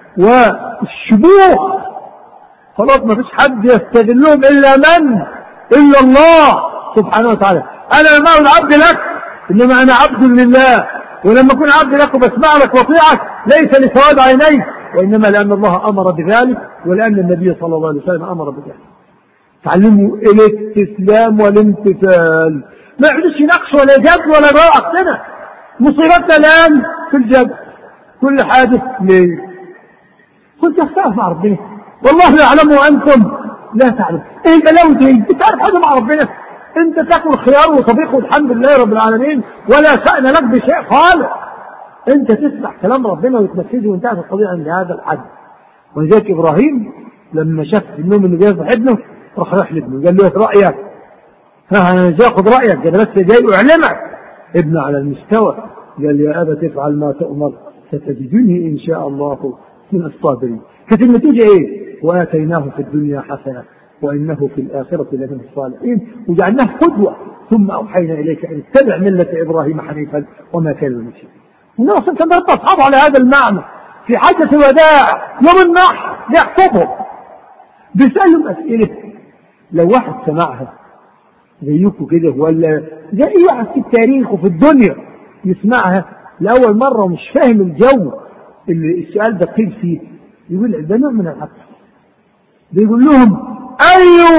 والشبوخ خلاص ما فيش حد يستغلهم إلا من إلا الله سبحانه وتعالى أنا لما أقول عبد لك إنما أنا عبد لله ولما أكون عبد لك وبسمع لك وطيعك ليس لسواد عينيك وإنما لأن الله أمر بذلك ولأن النبي صلى الله عليه وسلم أمر بذلك تعلموا الاستسلام والامتثال ما يعملش نقش ولا جد ولا راء كده مصيبتنا الآن في الجد كل حادث ليه كنت اختلف مع ربنا والله يعلم وأنتم لا تعلم ايه البلاوي دي انت عارف حاجة مع ربنا انت تاكل خيار وطبيخ والحمد لله رب العالمين ولا شأن لك بشيء خالص انت تسمع كلام ربنا وتنفذه وانتهت القضية عند هذا الحد ولذلك ابراهيم لما شاف النوم اللي جاي في ابنه راح راح لابنه قال له ايه رايك فأنا جاي أخذ رأيك أنا بس جاي أعلمك ابن على المستوى قال يا أبا تفعل ما تؤمر ستجدني إن شاء الله من الصابرين كانت النتيجة إيه؟ وآتيناه في الدنيا حسنة وإنه في الآخرة لمن الصالحين وجعلناه قدوة ثم أوحينا إليك أن اتبع ملة إبراهيم حنيفا وما كان المشركين والنبي صلى كان أصحابه على هذا المعنى في حجة الوداع يوم النحر يخطبهم بيسألهم أسئلة لو واحد سمعها زيكم كده ولا زي اي واحد في التاريخ وفي الدنيا يسمعها لاول مره ومش فاهم الجو اللي السؤال ده قيل فيه يقول ده نوع من العطف بيقول لهم اي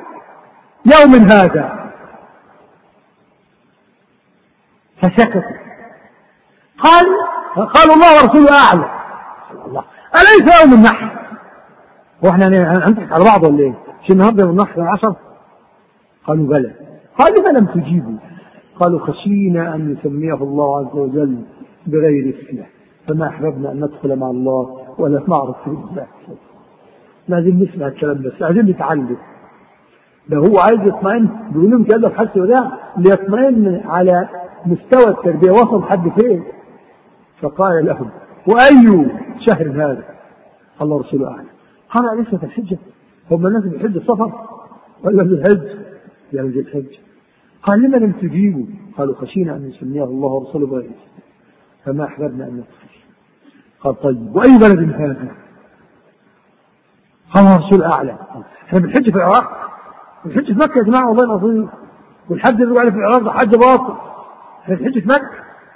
يوم هذا فسكتوا قال قال الله ورسوله اعلم الله اليس يوم النحر واحنا هنضحك على بعض ولا ايه؟ مش النهارده يوم النحر العشر قالوا بلى قال لما لم تجيبوا قالوا خشينا أن يسميه الله عز وجل بغير اسمه فما أحببنا أن ندخل مع الله ولا مع رسول الله ما عايزين نسمع الكلام بس عايزين نتعلم ده هو عايز يطمئن بيقول لهم كده في حالة وداع ليطمئن على مستوى التربية وصل لحد فين فقال لهم وأي شهر هذا الله رسوله أعلم قال أليس في الحجة هم الناس بيحج السفر ولا بالحج يعني ذي الحج قال لما لم تجيبوا قالوا خشينا أن يسميه الله ورسوله بغير فما أحببنا أن ندخل قال طيب وأي بلد هذا قال الرسول أعلى احنا بنحج في العراق بنحج في مكة يا جماعة والله العظيم والحج اللي بيقول في العراق ده حج باطل احنا بنحج في مكة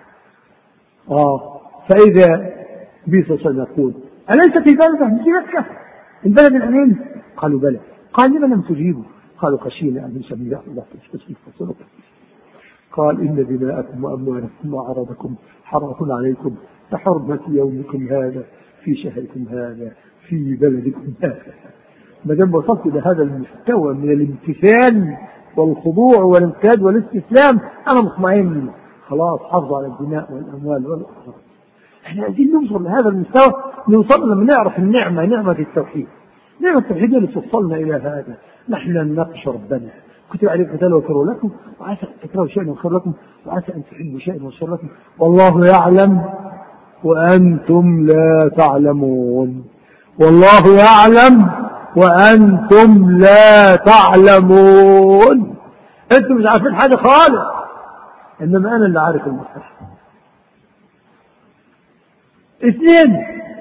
اه فإذا النبي صلى الله عليه وسلم يقول أليس في بلدة في مكة البلد الأمين قالوا بلى قال لما لم تجيبوا قالوا خشينا أن نسمي الله تسمية قال إن دماءكم وأموالكم وأعراضكم حرام عليكم كحرمة يومكم هذا في شهركم هذا في بلدكم هذا ما دام وصلت إلى هذا المستوى من الامتثال والخضوع والانقياد والاستسلام أنا مطمئن خلاص حافظ على الدماء والأموال والأعراض احنا عايزين نوصل لهذا المستوى نوصل لما نعرف النعمة نعمة التوحيد نعمة التوحيد اللي توصلنا إلى هذا نحن نناقش ربنا كتب عليكم قتال وكروا لكم وعسى أن تكرهوا شيئا وخير لكم وعسى أن تحبوا شيئا وشر لكم والله يعلم وأنتم لا تعلمون والله يعلم وأنتم لا تعلمون أنتم مش عارفين حاجة خالص إنما أنا اللي عارف المصلحة اثنين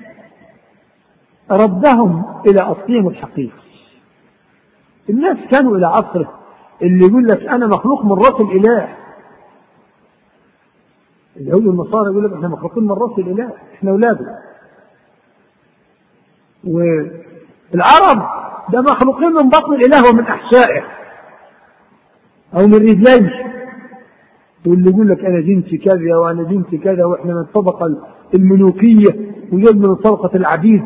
ردهم إلى أصلهم الحقيقي الناس كانوا إلى عصره اللي يقول لك أنا مخلوق من راس الإله اليهود والنصارى يقول لك احنا مخلوقين من راس الإله احنا أولاده والعرب ده مخلوقين من بطن الإله ومن أحشائه أو من رجليه واللي يقول لك أنا جنسي كذا وأنا جنسي كذا وإحنا من الطبقة الملوكية وجد من طبقة العبيد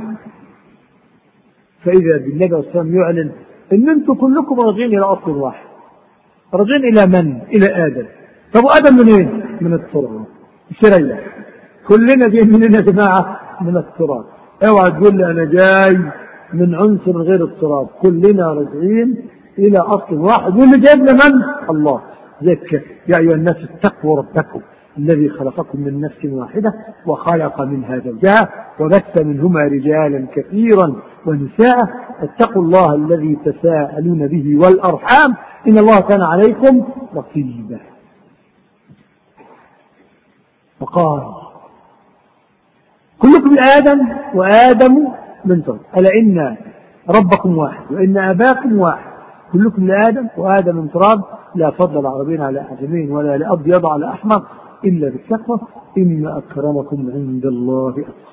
فإذا بالنبي صلى الله عليه وسلم يعلن إن أنتم كلكم راجعين إلى أصل واحد راجعين إلى من؟ إلى آدم طب وآدم من إيه؟ من التراب سريع كلنا جايين منين يا جماعة؟ من التراب اوعى تقول لي أنا جاي من عنصر غير التراب كلنا راجعين إلى أصل واحد واللي جايبنا من؟ الله ذكر يا أيها الناس اتقوا ربكم الذي خلقكم من نفس واحدة وخلق منها زوجها وبث منهما رجالا كثيرا ونساء اتقوا الله الذي تساءلون به والأرحام إن الله كان عليكم رقيبا وقال كلكم آدم وآدم من تراب ألا إن ربكم واحد وإن أباكم واحد كلكم لآدم وآدم من تراب لا فضل العربين على أعجمين ولا لأبيض على أحمر إلا بالتقوى إن أكرمكم عند الله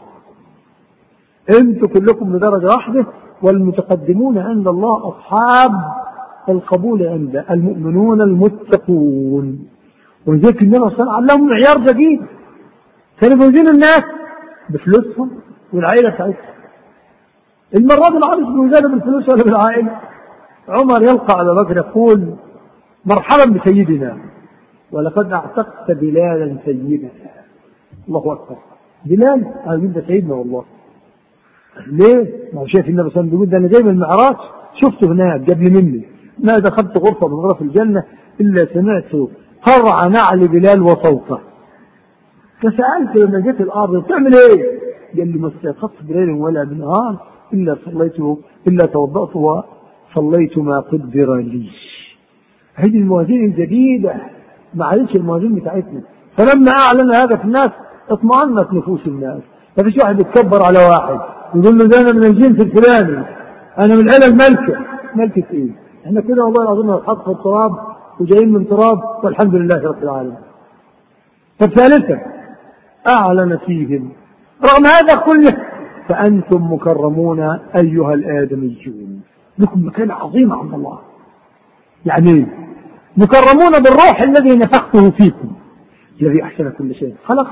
أتقاكم أنتم كلكم لدرجة واحدة والمتقدمون عند الله أصحاب القبول عند المؤمنون المتقون ولذلك النبي صلى الله عليه وسلم علمهم معيار جديد كانوا بيوزنوا الناس بفلوسهم والعائلة بتاعتهم المرة دي ما عادش بيوزنوا بالفلوس ولا بالعائلة عمر يلقى على بكر يقول مرحبا بسيدنا ولقد اعتقت بلالا سيدا الله اكبر بلال قال ده سيدنا والله ليه؟ ما هو شايف النبي صلى الله عليه وسلم بيقول ده انا جاي من المعراج شفته هناك قبل مني ما دخلت غرفه من غرف الجنه الا سمعت قرع نعل بلال وصوته فسالت لما جيت الارض بتعمل ايه؟ قال لي ما استيقظت بليل ولا بنهار الا صليت الا توضات وصليت ما قدر لي هذه الموازين الجديده ما عادتش الموازين بتاعتنا فلما اعلن هذا في الناس اطمأنت نفوس الناس ما فيش واحد يتكبر على واحد يقول له ده انا من الجنس الفلاني انا من العيله الملكه ملكه ايه؟ احنا كده والله العظيم نتحط في التراب وجايين من تراب والحمد لله رب العالمين. طب ثالثا اعلن فيهم رغم هذا كله فانتم مكرمون ايها الادميون لكم مكان عظيم عند الله. يعني ايه؟ مكرمون بالروح الذي نفخته فيكم الذي احسن كل شيء خلق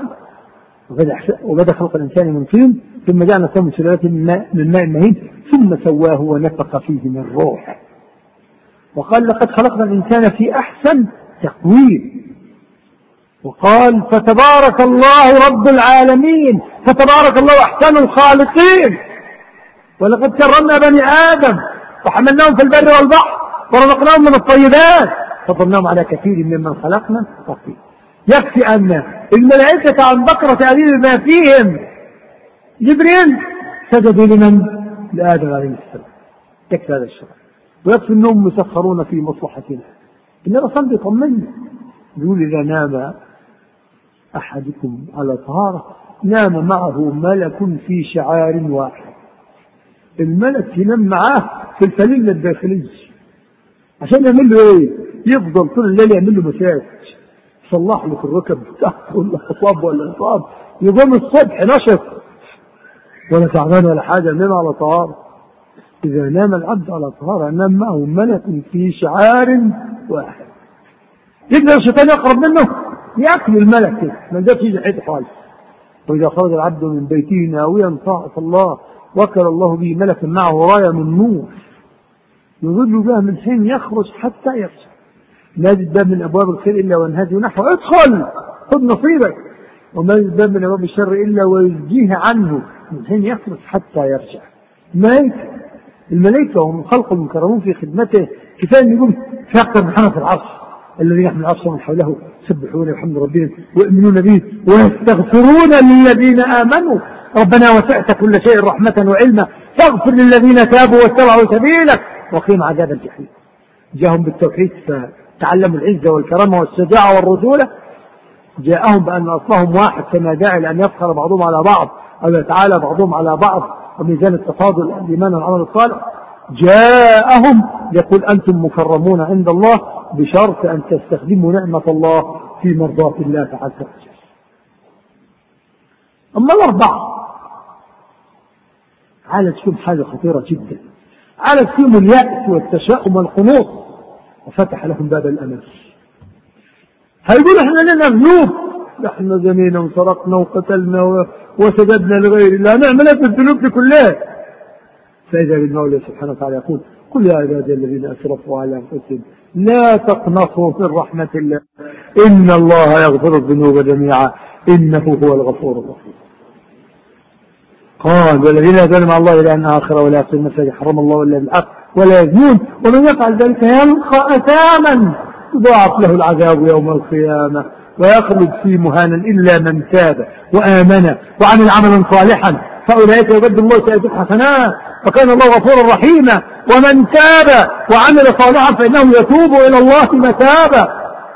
وبدا خلق الانسان من طين ثم جعل نفسه من سلاله من ماء مهين ثم سواه ونفخ فيه من روح وقال لقد خلقنا الانسان في احسن تقويم وقال فتبارك الله رب العالمين فتبارك الله احسن الخالقين ولقد كرمنا بني ادم وحملناهم في البر والبحر ورزقناهم من الطيبات فضلناهم على كثير ممن خلقنا تفضيلا يكفي أن الملائكة عن بكرة أبيب ما فيهم جبريل سجدوا لمن؟ لآدم عليه السلام يكفي هذا الشرع ويكفي أنهم مسخرون في مصلحتنا النبي صلى يطمنا يقول إذا نام أحدكم على طهارة نام معه ملك في شعار واحد الملك ينام معاه في الفليل الداخلي عشان يعمل له ايه؟ يفضل طول الليل يعمل له مساج يصلح له في الركب بتاعته ولا خطاب ولا نصاب يقوم الصبح نشط ولا تعبان ولا حاجه نام على طهاره اذا نام العبد على طهاره نام معه ملك في شعار واحد يقدر الشيطان يقرب منه ياكل الملك كده ما ده في حته خالص واذا خرج العبد من بيته ناويا طاعه الله وكل الله به ملكا معه رايه من نور يظل بها من حين يخرج حتى يرجع لا باب من ابواب الخير الا وانهزه نحو ادخل خذ نصيبك وما باب من ابواب الشر الا ويزجيه عنه من حين يخرج حتى يرجع الملائكه الملائكه هم خلق المكرمون في خدمته كفايه ان يقول في اكثر من حنف العرش الذي يحمل العرش من حوله يسبحون ويحمد ربهم ويؤمنون به ويستغفرون للذين امنوا ربنا وسعت كل شيء رحمة وعلما فاغفر للذين تابوا واتبعوا سبيلك وقيم عذاب الجحيم جاءهم بالتوحيد فتعلموا العزة والكرامة والشجاعة والرجولة جاءهم بأن أصلهم واحد فما داعي لأن يفخر بعضهم على بعض قال تعالى بعضهم على بعض وميزان التفاضل الإيمان والعمل الصالح جاءهم يقول أنتم مكرمون عند الله بشرط أن تستخدموا نعمة الله في مرضاة الله تعالى وجل أما الأربعة عالت فيهم حاجة خطيرة جدا عالت فيهم اليأس والتشاؤم والقنوط وفتح لهم باب الأمل هيقول احنا لنا ذنوب احنا زنينا وسرقنا وقتلنا وسجدنا لغير الله نعمل في الذنوب دي كلها فإذا بالمولى سبحانه وتعالى يقول قل يا عبادي الذين أسرفوا على أنفسهم لا تقنطوا من رحمة الله إن الله يغفر الذنوب جميعا إنه هو الغفور الرحيم قال والذين يدعون مع الله إلى أن آخر ولا يقتل نفسه حرم الله إلا بالحق ولا يزنون ومن يفعل ذلك يلقى أثاما يضاعف له العذاب يوم القيامة ويخلد فيه مهانا إلا من تاب وآمن وعمل عملا صالحا فأولئك يبدل الله سيئات حسنات وكان الله غفورا رحيما ومن تاب وعمل صالحا فإنه يتوب إلى الله متابا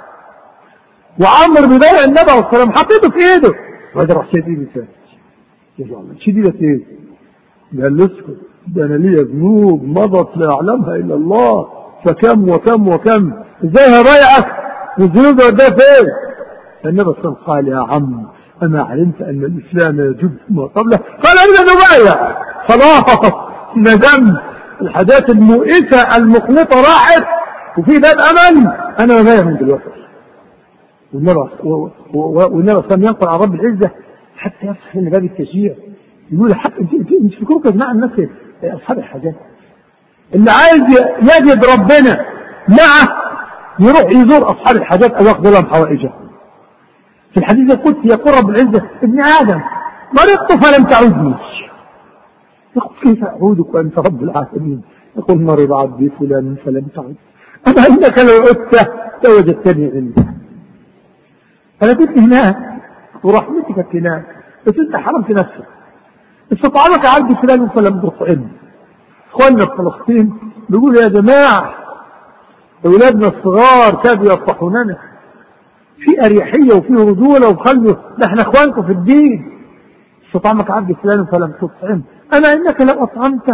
وعمر ببيع النبي صلى الله عليه وسلم حطيته في ايده وهذا راح شديد شديدة ايه؟ قال له اسكت ده انا ليا ذنوب مضت لا يعلمها الا الله فكم وكم وكم ازاي هضيعك والذنوب ده فين؟ فالنبي صلى الله عليه وسلم قال يا عم أما علمت أن الإسلام يجب ما قبله قال أنا نبايع خلاص ندم الحاجات المؤسة المقنطة راحت وفي باب أمل أنا نبايع من دلوقتي والنبي والنبي صلى الله ينقل عن رب العزة حتى يفتح لنا باب التشجيع يقول حتى انت انت انت فكرك يا جماعه الناس اصحاب الحاجات اللي عايز يجد ربنا معه يروح يزور اصحاب الحاجات او ياخذ لهم حوائجه في الحديث القدسي يقول رب العزة ابن آدم مرضت فلم تعودني يقول كيف أعودك وأنت رب العالمين يقول مرض عبدي فلان فلم تعد أما إنك لو عدت لوجدتني عندي أنا كنت هناك ورحمتك هناك بس أنت حرمت نفسك استطعمك عبدي فلان فلم تطعمني إخواننا في فلسطين بيقولوا يا جماعة أولادنا الصغار كادوا يصحوننا في أريحية وفي رجولة وخلوا ده احنا اخوانكم في الدين استطعمك عبد فلان فلم تطعم أما إنك لو أطعمت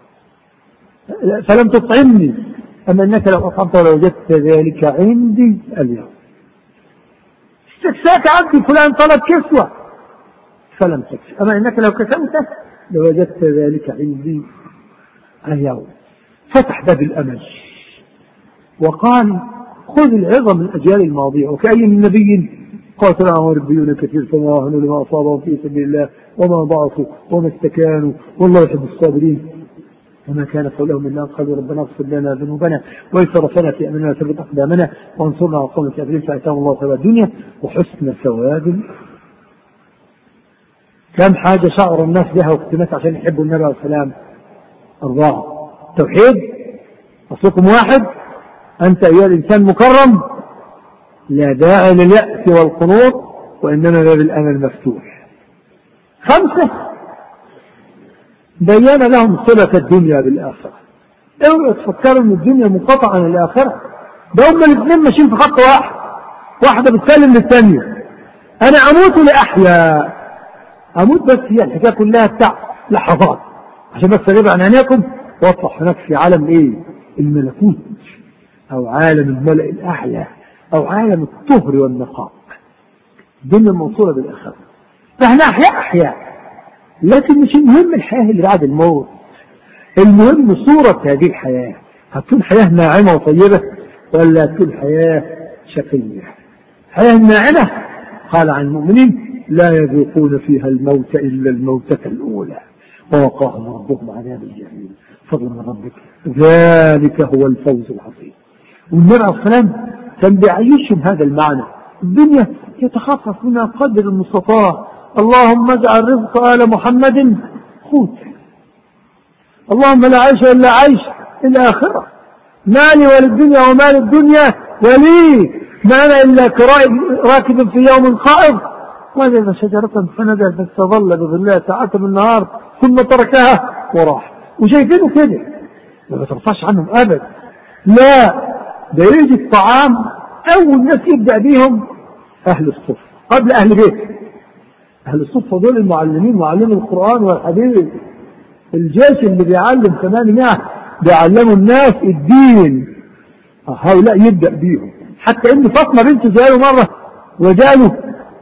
فلم تطعمني أما إنك لو أطعمت لوجدت ذلك عندي اليوم استكساك عبد فلان طلب كسوة فلم تكس أما إنك لو كسمت لوجدت ذلك عندي اليوم فتح باب الأمل وقال خذ العظم من الأجيال الماضية وكأي من نبي قاتل معه ربيون كثير فما وهنوا لما أصابهم في سبيل الله وما ضعفوا وما استكانوا والله يحب الصابرين وما كان قولهم إلا قالوا ربنا اغفر لنا ذنوبنا ويسرفنا في أمرنا وثبت أقدامنا وانصرنا على القوم الكافرين فأتاهم الله ثواب الدنيا وحسن ثواب كم حاجة شعر الناس بها واكتمت عشان يحبوا النبي عليه السلام أربعة توحيد أصلكم واحد أنت أيها الإنسان مكرم لا داعي لليأس والقنوط وإنما باب الأمل مفتوح خمسة بين لهم صلة الدنيا بالآخرة اوعوا تفكروا ان الدنيا منقطعة عن الآخرة ده هم الاثنين ماشيين في خط واحد واحدة بتسلم للثانية أنا أموت لأحيا أموت بس هي الحكاية كلها بتاع لحظات عشان بس أغيب عن عينيكم وأطلع هناك في عالم إيه؟ الملكوت أو عالم الملأ الأعلى أو عالم الطهر والنقاء الدنيا موصولة بالآخرة فاحنا أحياء أحياء لكن مش المهم الحياة اللي بعد الموت المهم صورة هذه الحياة هتكون حياة ناعمة وطيبة ولا هتكون حياة شقية حياة ناعمة قال عن المؤمنين لا يذوقون فيها الموت إلا الموتة الأولى ووقاهم ربهم عذاب الجحيم فضلا من ربك ذلك هو الفوز العظيم والنبي عليه السلام كان بيعيشهم هذا المعنى الدنيا يتخصص منها قدر المستطاع اللهم اجعل رزق آل محمد قوت اللهم لا عيش إلا عيش الآخرة مالي وللدنيا ومال الدنيا ولي ما أنا إلا راكب في يوم خائض وجد شجرة فندى فاستظل بظلها ساعة من النهار ثم تركها وراح وشايفينه كده ما ترفعش عنهم أبدا لا ده يجي الطعام أول ناس يبدأ بيهم أهل الصف قبل أهل بيت أهل الصفة دول المعلمين معلمين القرآن والحديث الجيش اللي بيعلم 800 بيعلموا الناس الدين هؤلاء يبدأ بيهم حتى ان فاطمة بنت سأله مرة وجاله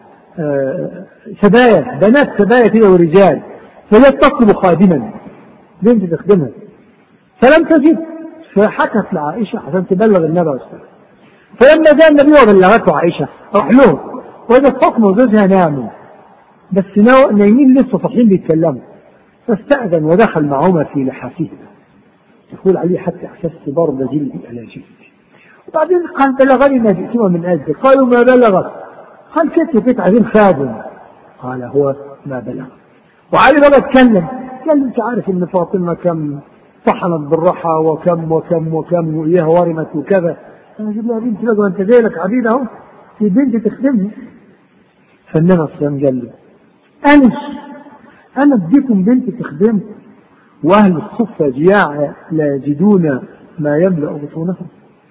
آه سبايا بنات سبايا كده ورجال فهي تطلب خادما بنت تخدمها فلم تجد فحكت لعائشة عشان تبلغ النبي صلى الله عليه وسلم فلما جاء النبي وبلغته عائشة راح لهم وجد فاطمة وزوجها ناموا بس نايمين لسه صاحيين بيتكلموا فاستأذن ودخل معهما في لحافهما يقول عليه حتى أحسست برد جلدي على جلدي وبعدين قال بلغني ما جئتما من أجل قالوا ما بلغت قال كيف كنت عايزين خادم قال هو ما بلغ وعلي بقى اتكلم قال انت عارف ان فاطمه كم طحنت بالرحى وكم وكم وكم واياها ورمت وكذا انا اجيب لها بنت بقى وانت جاي لك عبيد اهو في بنت تخدمني فالنبي صلى الله عليه وسلم قال له انس انا اديكم بنت تخدم واهل الصفه جياع لا يجدون ما يملا بطونهم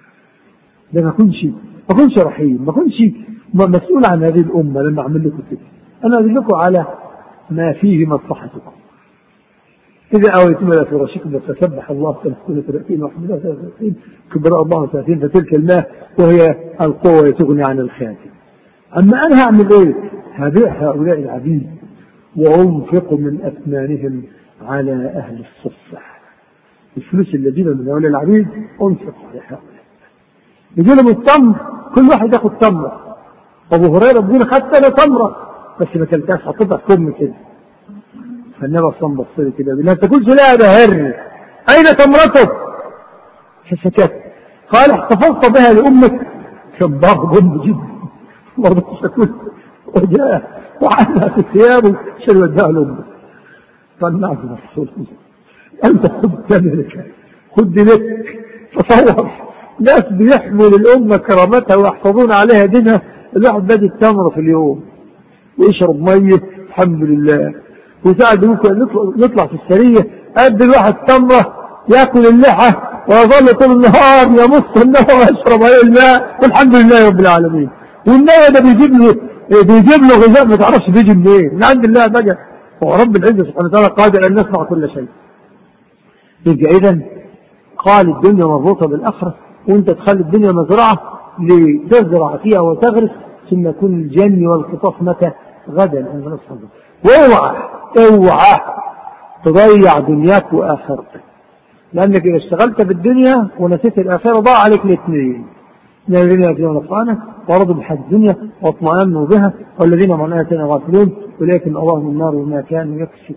ده ما كنش ما كنش رحيم ما كنش مسؤول عن هذه الامه لما اعمل لكم كده انا ادلكم على ما فيه مصلحتكم إذا أويتم إلى فراشكم فسبح الله كل ثلاثين وحمد الله ثلاثين كبراء الله ثلاثين فتلك الماء وهي القوة تغني عن الخاتم أما أنا هعمل إيه؟ هبيع هؤلاء العبيد وأنفق من أثمانهم على أهل الصفة الفلوس اللي جيبها من هؤلاء العبيد أنفق على هؤلاء يجي لهم التمر كل واحد ياخد تمرة أبو هريرة بيقول حتى أنا تمرة بس ما كلتهاش حطيتها في كم كده فالنبي صلى الله عليه وسلم كده لا تقولش لا ده هر أين تمرتك؟ فسكت قال احتفظت بها لأمك كان ضرب جدا برضه شكوت وجاء وعلها في ثيابه عشان يوديها لأمك فالنعم الرسول أنت خذ كاملك خذ لك تصور ناس بيحمل الأمة كرامتها ويحفظون عليها دينها الواحد بادي التمر في اليوم ويشرب مية الحمد لله وساعد ممكن نطلع في السرية قد الواحد تمرة ياكل اللحى ويظل طول النهار يمص النهر ويشرب عليه الماء والحمد لله رب العالمين والنبي ده بيجيب له بيجيب له غذاء ما تعرفش بيجي منين من عند الله بقى هو رب العزة سبحانه وتعالى قادر أن يصنع كل شيء يبقى إذا قال الدنيا مربوطة بالآخرة وأنت تخلي الدنيا مزرعة لتزرع فيها وتغرس ثم يكون الجن والقطاف متى غدا واوعى اوعى تضيع دنياك واخرتك لانك اذا اشتغلت بالدنيا ونسيت الاخره ضاع عليك الاثنين الذين يرجون نصرانه ورضوا بحج الدنيا واطمأنوا بها والذين عن آياتنا غافلون ولكن اللهم النار وما كانوا يكسبون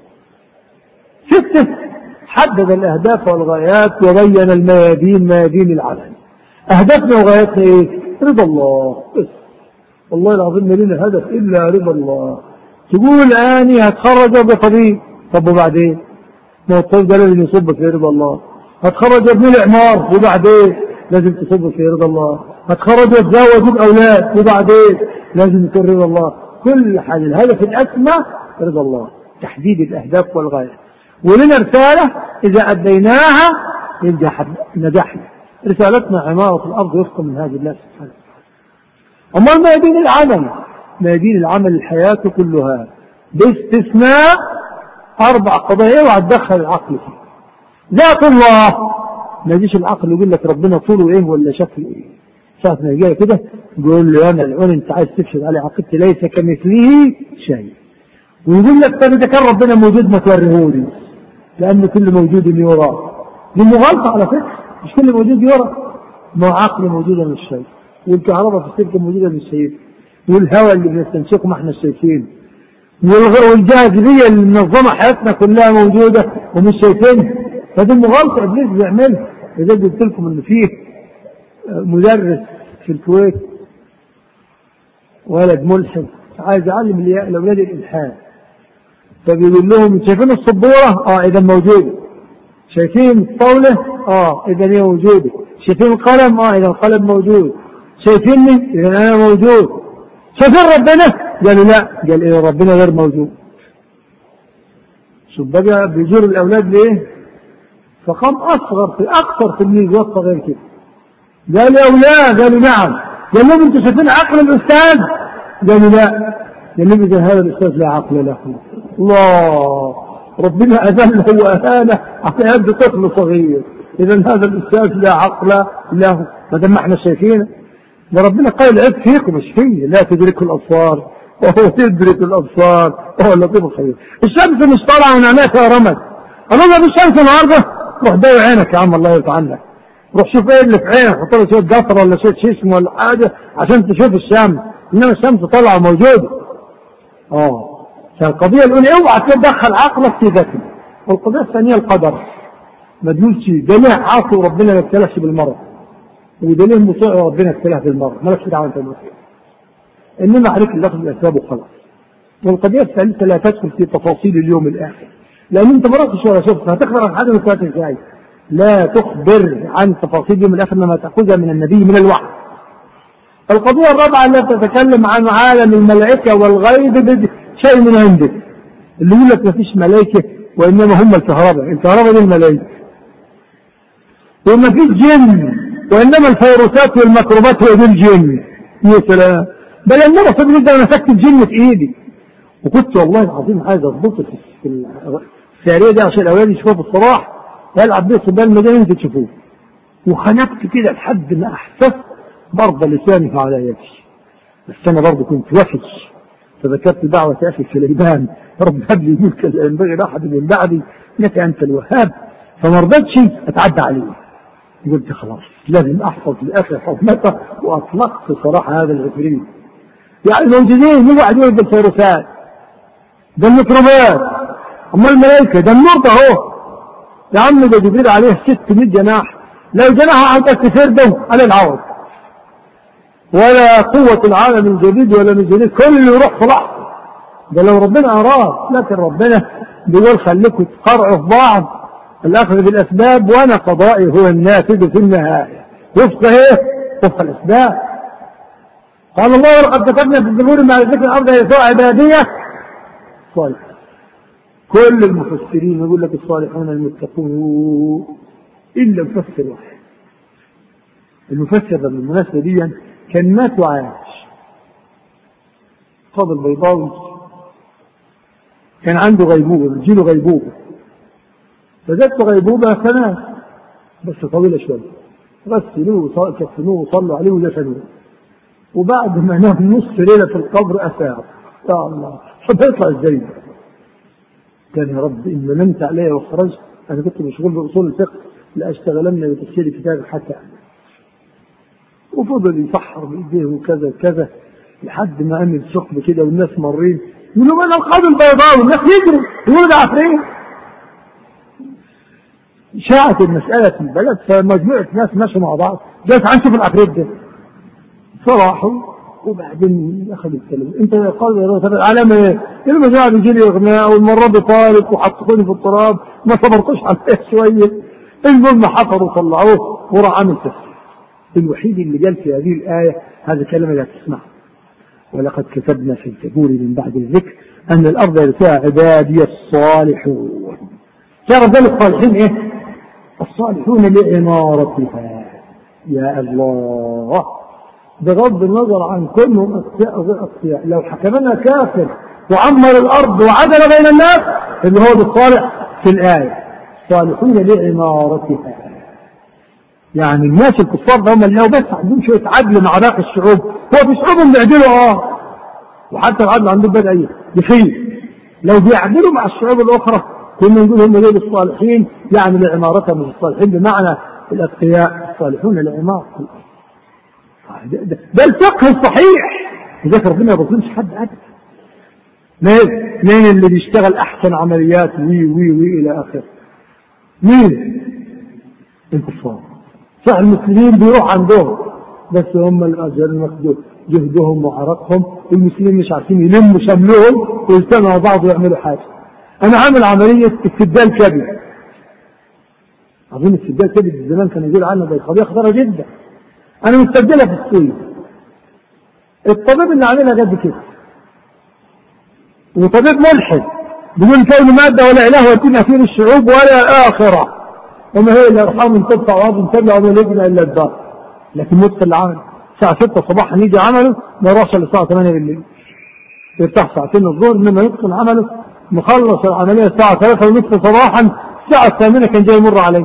ستة حدد الأهداف والغايات وبين الميادين ميادين العمل أهدافنا وغاياتنا إيه؟ رضا الله بس والله العظيم ما لنا هدف إلا رضا الله تقول أني هتخرج بطبيب طب وبعدين ما الطبيب ده لازم يصب في رضا الله هتخرج ابن العمار وبعدين لازم تصب في رضا الله هتخرج وتزوج وتجيب أولاد وبعدين لازم يكون رضا الله كل حاجة الهدف الأسمى رضا الله تحديد الأهداف والغايات ولنا رسالة إذا أديناها ينجح نجحنا رسالتنا عمارة الأرض وفقا من هذه الله سبحانه أما ميادين العمل ميادين العمل الحياة كلها باستثناء أربع قضايا وهتدخل العقل فيه ذات الله ما يجيش العقل يقول لك ربنا طوله ايه ولا شكله ايه ساعة ما يجي كده يقول له انا الان انت عايز تفشل علي عقيدتي ليس كمثله شيء ويقول لك طب اذا كان ربنا موجود ما توريهولي لان كل موجود يرى دي مغالطه على فكره مش كل موجود يرى ما عقل موجوده من الشيء والكهرباء في السلك موجوده من الشيء والهواء اللي بنستنشقه ما احنا شايفين والجاذبيه اللي منظمه حياتنا كلها موجوده ومش شايفينها فدي مغالطه ابليس بيعملها اذا قلت لكم ان فيه مدرس في الكويت ولد ملحد عايز يعلم الاولاد الالحاد فبيقول لهم شايفين السبوره؟ اه اذا موجوده شايفين الطاوله؟ اه اذا هي موجوده شايفين القلم؟ اه اذا القلم موجود شايفيني؟ اذا انا موجود شايفين ربنا؟ قالوا لا قال ايه ربنا غير موجود شوف بقى بيجور الاولاد ليه؟ فقام اصغر في اكثر تلميذ وصى غير كده قال يا اولاد قالوا نعم قال لهم انتوا شايفين عقل الاستاذ قالوا لا يعني إذا هذا الأستاذ لا عقل له الله ربنا أذله وأهانه على يد طفل صغير إذا هذا الأستاذ لا عقل له ما دام احنا شايفينه ده ربنا قال عيب فيكم مش فيه لا تدرك الأبصار وهو يدرك الأبصار وهو اللطيف الخبير الشمس مش طالعة من عينيك يا رمد رمد الشمس النهارده روح داوي عينك يا عم الله يرضى عنك روح شوف ايه اللي في عينك حط له شويه قطره ولا شويه شيشم ولا حاجه عشان تشوف الشمس انما الشمس طالعه موجوده اه فالقضيه الاولى اوعى تدخل عقلك في ذاتك والقضيه الثانيه القدر ما تقولش ده ليه عاصي وربنا ما ابتلاش بالمرض وده ليه مطيع وربنا ابتلاه بالمرض مالكش دعوه انت بالمسيح انما عليك اللفظ الاسباب وخلاص والقضيه الثالثه لا تدخل في تفاصيل اليوم الاخر لان انت ما رحتش ولا شفت هتخبر عن حاجه من ثلاث ازاي لا تخبر عن تفاصيل اليوم الاخر لما تاخذها من النبي من الوحي القضيه الرابعه التي تتكلم عن عالم الملائكه والغيب شيء من عندك اللي يقول لك ما فيش ملائكه وانما هم الكهرباء الكهرباء دي الملائكه وما فيش جن وانما الفيروسات والميكروبات هي دي الجن يا سلام بل النبي صلى الله عليه وسلم مسكت الجن في ايدي وكنت والله العظيم عايز اضبطه في السعريه دي عشان الاولاد يشوفوه في الصباح يلعب بيه صبال المدينه انت تشوفوه وخنقت كده لحد ما احسست ضرب لساني على يدي بس انا برضه كنت وحش فذكرت دعوة أخي سليمان رب هب لي ملكا لا ينبغي لأحد من بعدي إنك أنت الوهاب فما رضيتش أتعدى عليه قلت خلاص لازم أحفظ لأخي حرمته وأطلقت صراحة هذا العفريت يعني موجودين مو واحد يولد الفيروسات ده الميكروبات أما الملائكة ده النور ده هو يا عم ده جبريل عليه 600 جناح لو جناح عن الكثير ده على العوض ولا قوة العالم الجديد ولا من الجديد كل يروح في لحظة ده لو ربنا أراد لكن ربنا بيقول خليكم تقرعوا في بعض الأخذ بالأسباب وأنا قضائي هو النافذ في النهاية وفق إيه؟ وفق الأسباب قال الله ولقد كتبنا في الزبور مع ذكر الأرض يسوع عبادية صالح كل المفسرين يقول لك الصالحون المتقون إلا مفسر واحد المفسر ده بالمناسبة دي كان مات وعاش فاضل بيضاوي كان عنده غيبوبة بتجيله غيبوبة فجت غيبوبة سنة بس طويلة شوية غسلوه كفنوه وصلوا عليه ودفنوه وبعد ما نام نص ليلة في القبر أثار يا الله طب يطلع ازاي كان يا رب إن منمت علي وخرجت أنا كنت مشغول بأصول الفقه لأشتغلن بتفسير كتاب حتى وفضل يسحر بإيديه وكذا وكذا لحد ما قام الثقب كده والناس مرين يقولوا من القاضي البيضاوي الناس يجروا يقولوا ده عفريت شاعت المسألة في البلد فمجموعة ناس ماشوا مع بعض جالس هنشوف العفريت ده صراحوا وبعدين اخذوا الكلمة انت قال يا رب العالم ايه؟ المجموعة بيجي لي اغناء والمرة بطارق وحطوني في التراب ما صبرتوش عليه شوية المهم حفروا وطلعوه وراح عامل تفسير الوحيد اللي قال في هذه الآية هذه الكلمة لا تسمع ولقد كتبنا في الزبور من بعد الذكر أن الأرض يرثها عبادي الصالحون كان رجال الصالحين إيه؟ الصالحون لعمارتها يا الله بغض النظر عن كونهم أتقياء أو غير أتقياء لو حكمنا كافر وعمر الأرض وعدل بين الناس اللي هو بالصالح في الآية صالحون لعمارتها يعني الناس الكفار ده هم اللي لو بس عندهم شويه عدل مع باقي الشعوب هو في شعوبهم بيعدلوا اه وحتى العدل عندهم بدا يخيل لو بيعدلوا مع الشعوب الاخرى كنا نقول هم دول الصالحين يعني لعمارتهم مش الصالحين بمعنى الاتقياء الصالحون لعمارة ده, ده الفقه الصحيح لذلك ربنا ما بيظلمش حد ابدا مين مين اللي بيشتغل احسن عمليات وي وي وي الى اخره مين الكفار صح المسلمين بيروح عندهم بس هم الاجر المكتوب جهدهم وعرقهم المسلمين مش عارفين يلموا شملهم ويجتمعوا بعض ويعملوا حاجه انا عامل عمليه استبدال كبد اظن استبدال كبد زمان كان يقول عنها ده قضيه خطيره جدا انا مستبدلها في الصين الطبيب اللي عاملها قد كده وطبيب ملحد بدون كون ماده ولا اله ويكون اخير الشعوب ولا اخره وما هي الا ارحام تدفع وعظم تبلع وما يلدنا الا الدار لكن مدة العمل الساعة 6 صباحا يجي عمله ما يروحش الا الساعة 8 بالليل يرتاح ساعتين الظهر إنما يدخل عمله مخلص العملية الساعة ثلاثة ونصف صباحا الساعة الثامنة كان جاي يمر عليه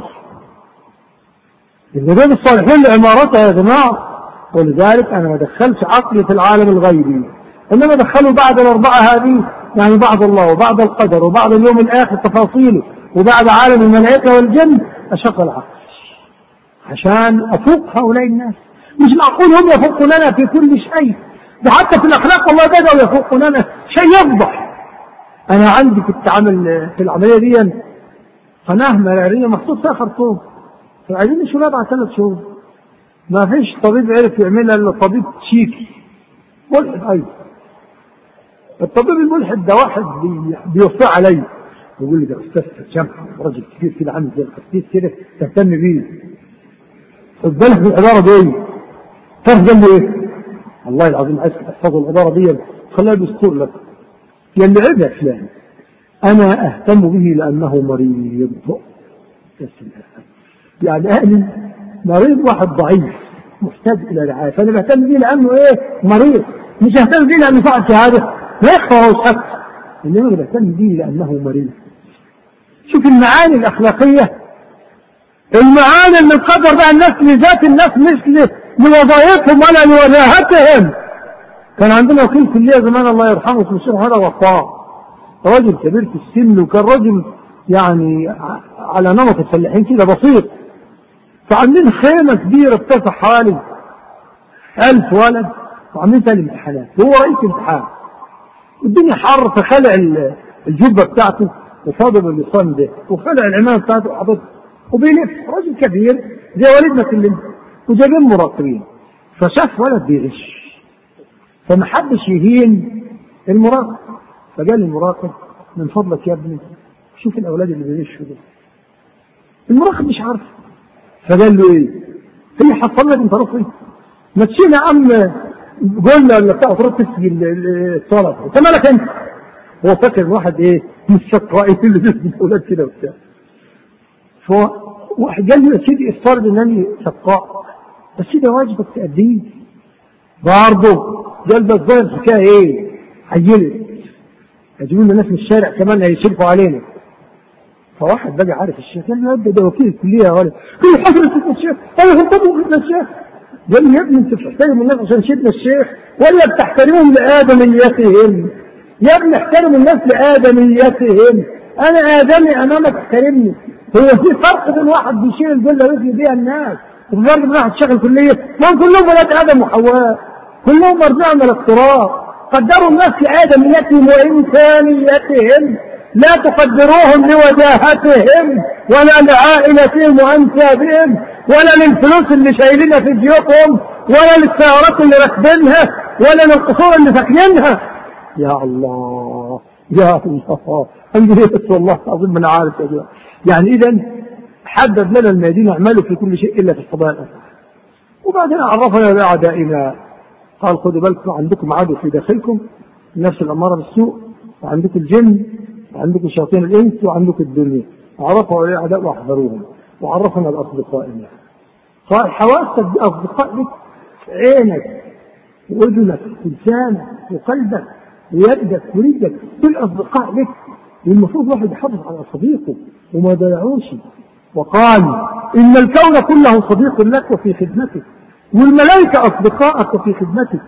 الرجال الصالحين لعمارتها يا جماعة ولذلك أنا ما دخلش عقلي في العالم الغيبي إنما دخلوا بعد الأربعة هذه يعني بعد الله وبعد القدر وبعد اليوم الآخر تفاصيله وبعد عالم الملائكة والجن أشق العقل عشان أفوق هؤلاء الناس مش معقول هم يفوقوننا في كل شيء ده حتى في الأخلاق والله بدأوا يفوقوننا شيء يفضح أنا عندي كنت عامل في العملية دي قناة مرارية محطوط فيها خرطوم فعايزين الشباب على ثلاث شهور ما فيش طبيب عرف يعملها إلا طبيب تشيكي ملحد أيضا الطبيب الملحد ده واحد بيوصي علي يقول لي ده أستاذ جمع راجل كبير كده عامل زي القسيس كده تهتم بيه خد بالك من العبارة دي تعرف قال لي ايه؟ والله العظيم عايز تحفظوا العبارة دي خليها دستور لك قال لي عيب يا فلان أنا أهتم به لأنه مريض يعني أهلي مريض واحد ضعيف محتاج إلى رعاية فأنا بهتم به لأنه إيه مريض مش أهتم به لأنه فعل شهادة ما يخفى هو شك إنما بهتم به لأنه مريض شوف المعاني الأخلاقية المعاني اللي القدر بقى الناس لذات الناس مش لوظائفهم ولا لوجاهتهم كان عندنا وكيل كلية زمان الله يرحمه اسمه الشيخ هذا وقاع رجل كبير في السن وكان رجل يعني على نمط الفلاحين كده بسيط فعاملين خيمة كبيرة بترفع حوالي ألف ولد وعاملين فيها الامتحانات هو رئيس امتحان الدنيا حر فخلع الجبة بتاعته وفاضل اللسان ده وخلع العمامة بتاعته وحاططها وبيلف رجل كبير زي والدنا كلنا وجايبين مراقبين فشاف ولد بيغش فما حدش يهين المراقب فقال المراقب من فضلك يا ابني شوف الاولاد اللي بيغشوا دول المراقب مش عارف فقال له ايه هي حصل لك انت رفضي ما تشيل يا عم قلنا ولا بتاع تروح تسقي الطلب انت مالك انت هو فاكر واحد ايه مش شقائي اللي بيسقي الاولاد كده وبتاع فواحد قال له يا سيدي افترض انني شقاء بس ده واجبك تأديه برضه قال بس ده الحكايه ايه؟ عيلت يجيبوا لنا ناس من الشارع كمان هيشرفوا علينا فواحد بقى عارف الشيخ قال له ده وكيل الكليه يا ولد قال له حضرتك الشيخ انا غلطان في الشيخ قال له يا ابني انت بتحترم الناس عشان سيدنا الشيخ ولا بتحترمهم لادميتهم يا ابني احترم الناس لادميتهم انا ادمي امامك احترمني هو في فرق بين واحد بيشيل الجله ويجري بيها الناس وفي فرق بين واحد شغل كليه ما كلهم ولاد ادم وحواء كلهم مرجع من التراب قدروا الناس لآدميتهم وإنسانيتهم لا تقدروهم لوجاهتهم ولا لعائلتهم وأنسابهم ولا للفلوس اللي شايلينها في جيوبهم ولا للسيارات اللي راكبينها ولا للقصور اللي ساكنينها يا الله يا الله أنجليس والله العظيم من عارف يا جماعة يعني إذا حدد لنا المدينة اعملوا في كل شيء إلا في القضايا وبعدين عرفنا بأعدائنا قال خدوا بالكم عندكم عدو في داخلكم نفس الأمارة بالسوء وعندكم الجن وعندكم شياطين الإنس وعندكم الدنيا عرفوا عليه أعداء وأحذروهم وعرفنا بأصدقائنا قال حواسك بأصدقاء لك عينك وأذنك ولسانك وقلبك ويدك ورجلك كل أصدقاء لك والمفروض واحد يحافظ على صديقه وما ضيعوش وقال إن الكون كله صديق لك وفي خدمتك والملائكة أصدقائك وفي خدمتك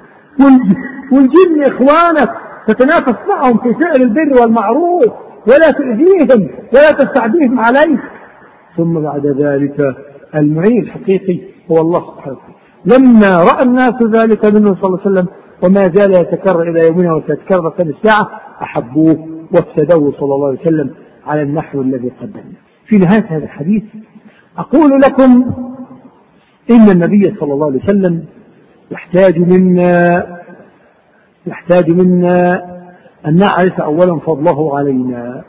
والجن إخوانك تتنافس معهم في فعل البر والمعروف ولا تؤذيهم ولا تستعديهم عليك ثم بعد ذلك المعين الحقيقي هو الله سبحانه وتعالى لما رأى الناس ذلك منه صلى الله عليه وسلم وما زال يتكرر إلى يومنا وتتكرر كم الساعة أحبوه وافسدوه صلى الله عليه وسلم على النحو الذي قدمنا في نهاية هذا الحديث أقول لكم إن النبي صلى الله عليه وسلم يحتاج منا يحتاج منا أن نعرف أولا فضله علينا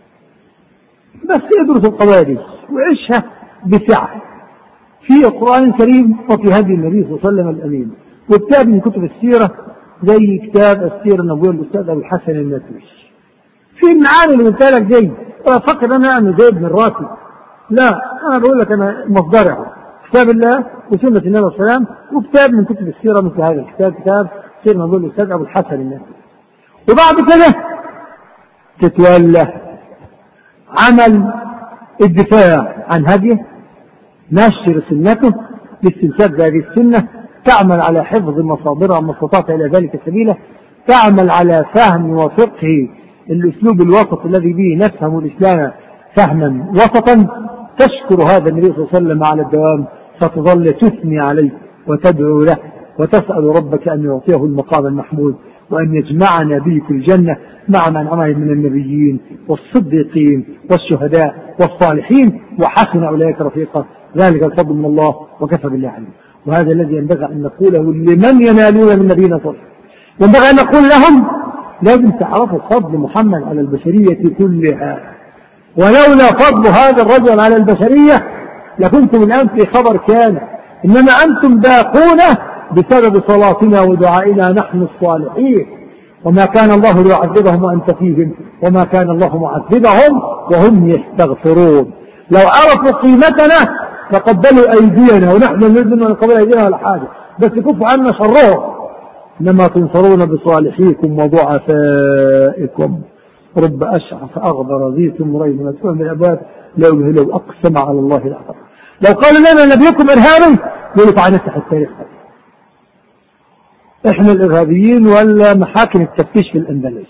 بس يدرس القضايا دي ويعيشها بسعة في القرآن الكريم وفي هدي النبي صلى الله عليه وسلم الأمين وكتاب من كتب السيرة زي كتاب السيرة النبوية للأستاذ أبو الحسن النتوش في المعاني اللي قلت لك دي فكر أنا أنا زيد من راسي لا أنا بقول لك أنا مصدرها كتاب الله وسنة النبي صلى الله عليه وسلم وكتاب من كتب السيرة مثل هذا الكتاب كتاب سير نقول الأستاذ أبو الحسن الناس وبعد كده تتولى عمل الدفاع عن هديه نشر سنته باستمساك بهذه السنة تعمل على حفظ مصادرها ما استطعت إلى ذلك سبيلا تعمل على فهم وفقه الأسلوب الوسط الذي به نفهم الإسلام فهما وسطا تشكر هذا النبي صلى الله عليه وسلم على الدوام فتظل تثني عليه وتدعو له وتسأل ربك أن يعطيه المقام المحمود وأن يجمعنا به في الجنة مع من عمل من النبيين والصديقين والشهداء والصالحين وحسن أولئك رفيقا ذلك الفضل من الله وكفى بالله عليم وهذا الذي ينبغي أن نقوله لمن ينالون من نبينا صلى ينبغي أن نقول لهم لازم تعرفوا فضل محمد على البشرية كلها ولولا فضل هذا الرجل على البشرية لكنتم الآن في خبر كان إنما أنتم باقون بسبب صلاتنا ودعائنا نحن الصالحين وما كان الله ليعذبهم وأنت فيهم وما كان الله معذبهم وهم يستغفرون لو عرفوا قيمتنا فقبلوا أيدينا ونحن نريد أن نقبل أيدينا ولا حاجة بس كفوا عنا شرهم إنما تنصرون بصالحيكم وضعفائكم رب أشعث أغبر ذي ثمرين مدفوع من الأبواب لو لو أقسم على الله الأعظم لو قال لنا نبيكم إرهابي يقول تعالى نفتح التاريخ احنا الارهابيين ولا محاكم التفتيش في الاندلس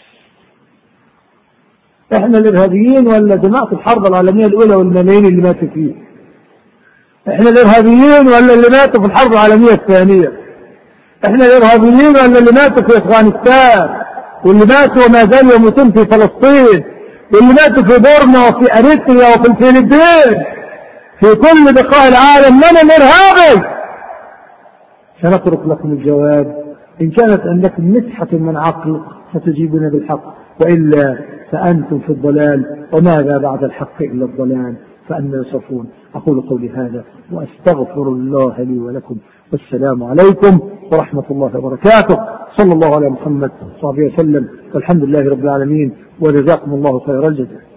احنا الارهابيين ولا جماعة الحرب العالمية الاولى والملايين اللي ماتوا فيه احنا الارهابيين ولا اللي ماتوا في الحرب العالمية الثانية احنا الارهابيين ولا اللي ماتوا في افغانستان واللي ماتوا وما زالوا يموتون في فلسطين واللي ماتوا في بورما وفي اريتريا وفي الفلبين في كل بقاع العالم من الارهابي سنترك لكم الجواب إن كانت عندكم مسحة من عقل فتجيبون بالحق وإلا فأنتم في الضلال وماذا بعد الحق إلا الضلال فأنا يصفون أقول قولي هذا وأستغفر الله لي ولكم والسلام عليكم ورحمة الله وبركاته صلى الله على محمد صلى الله عليه وسلم والحمد لله رب العالمين وجزاكم الله خير الجزاء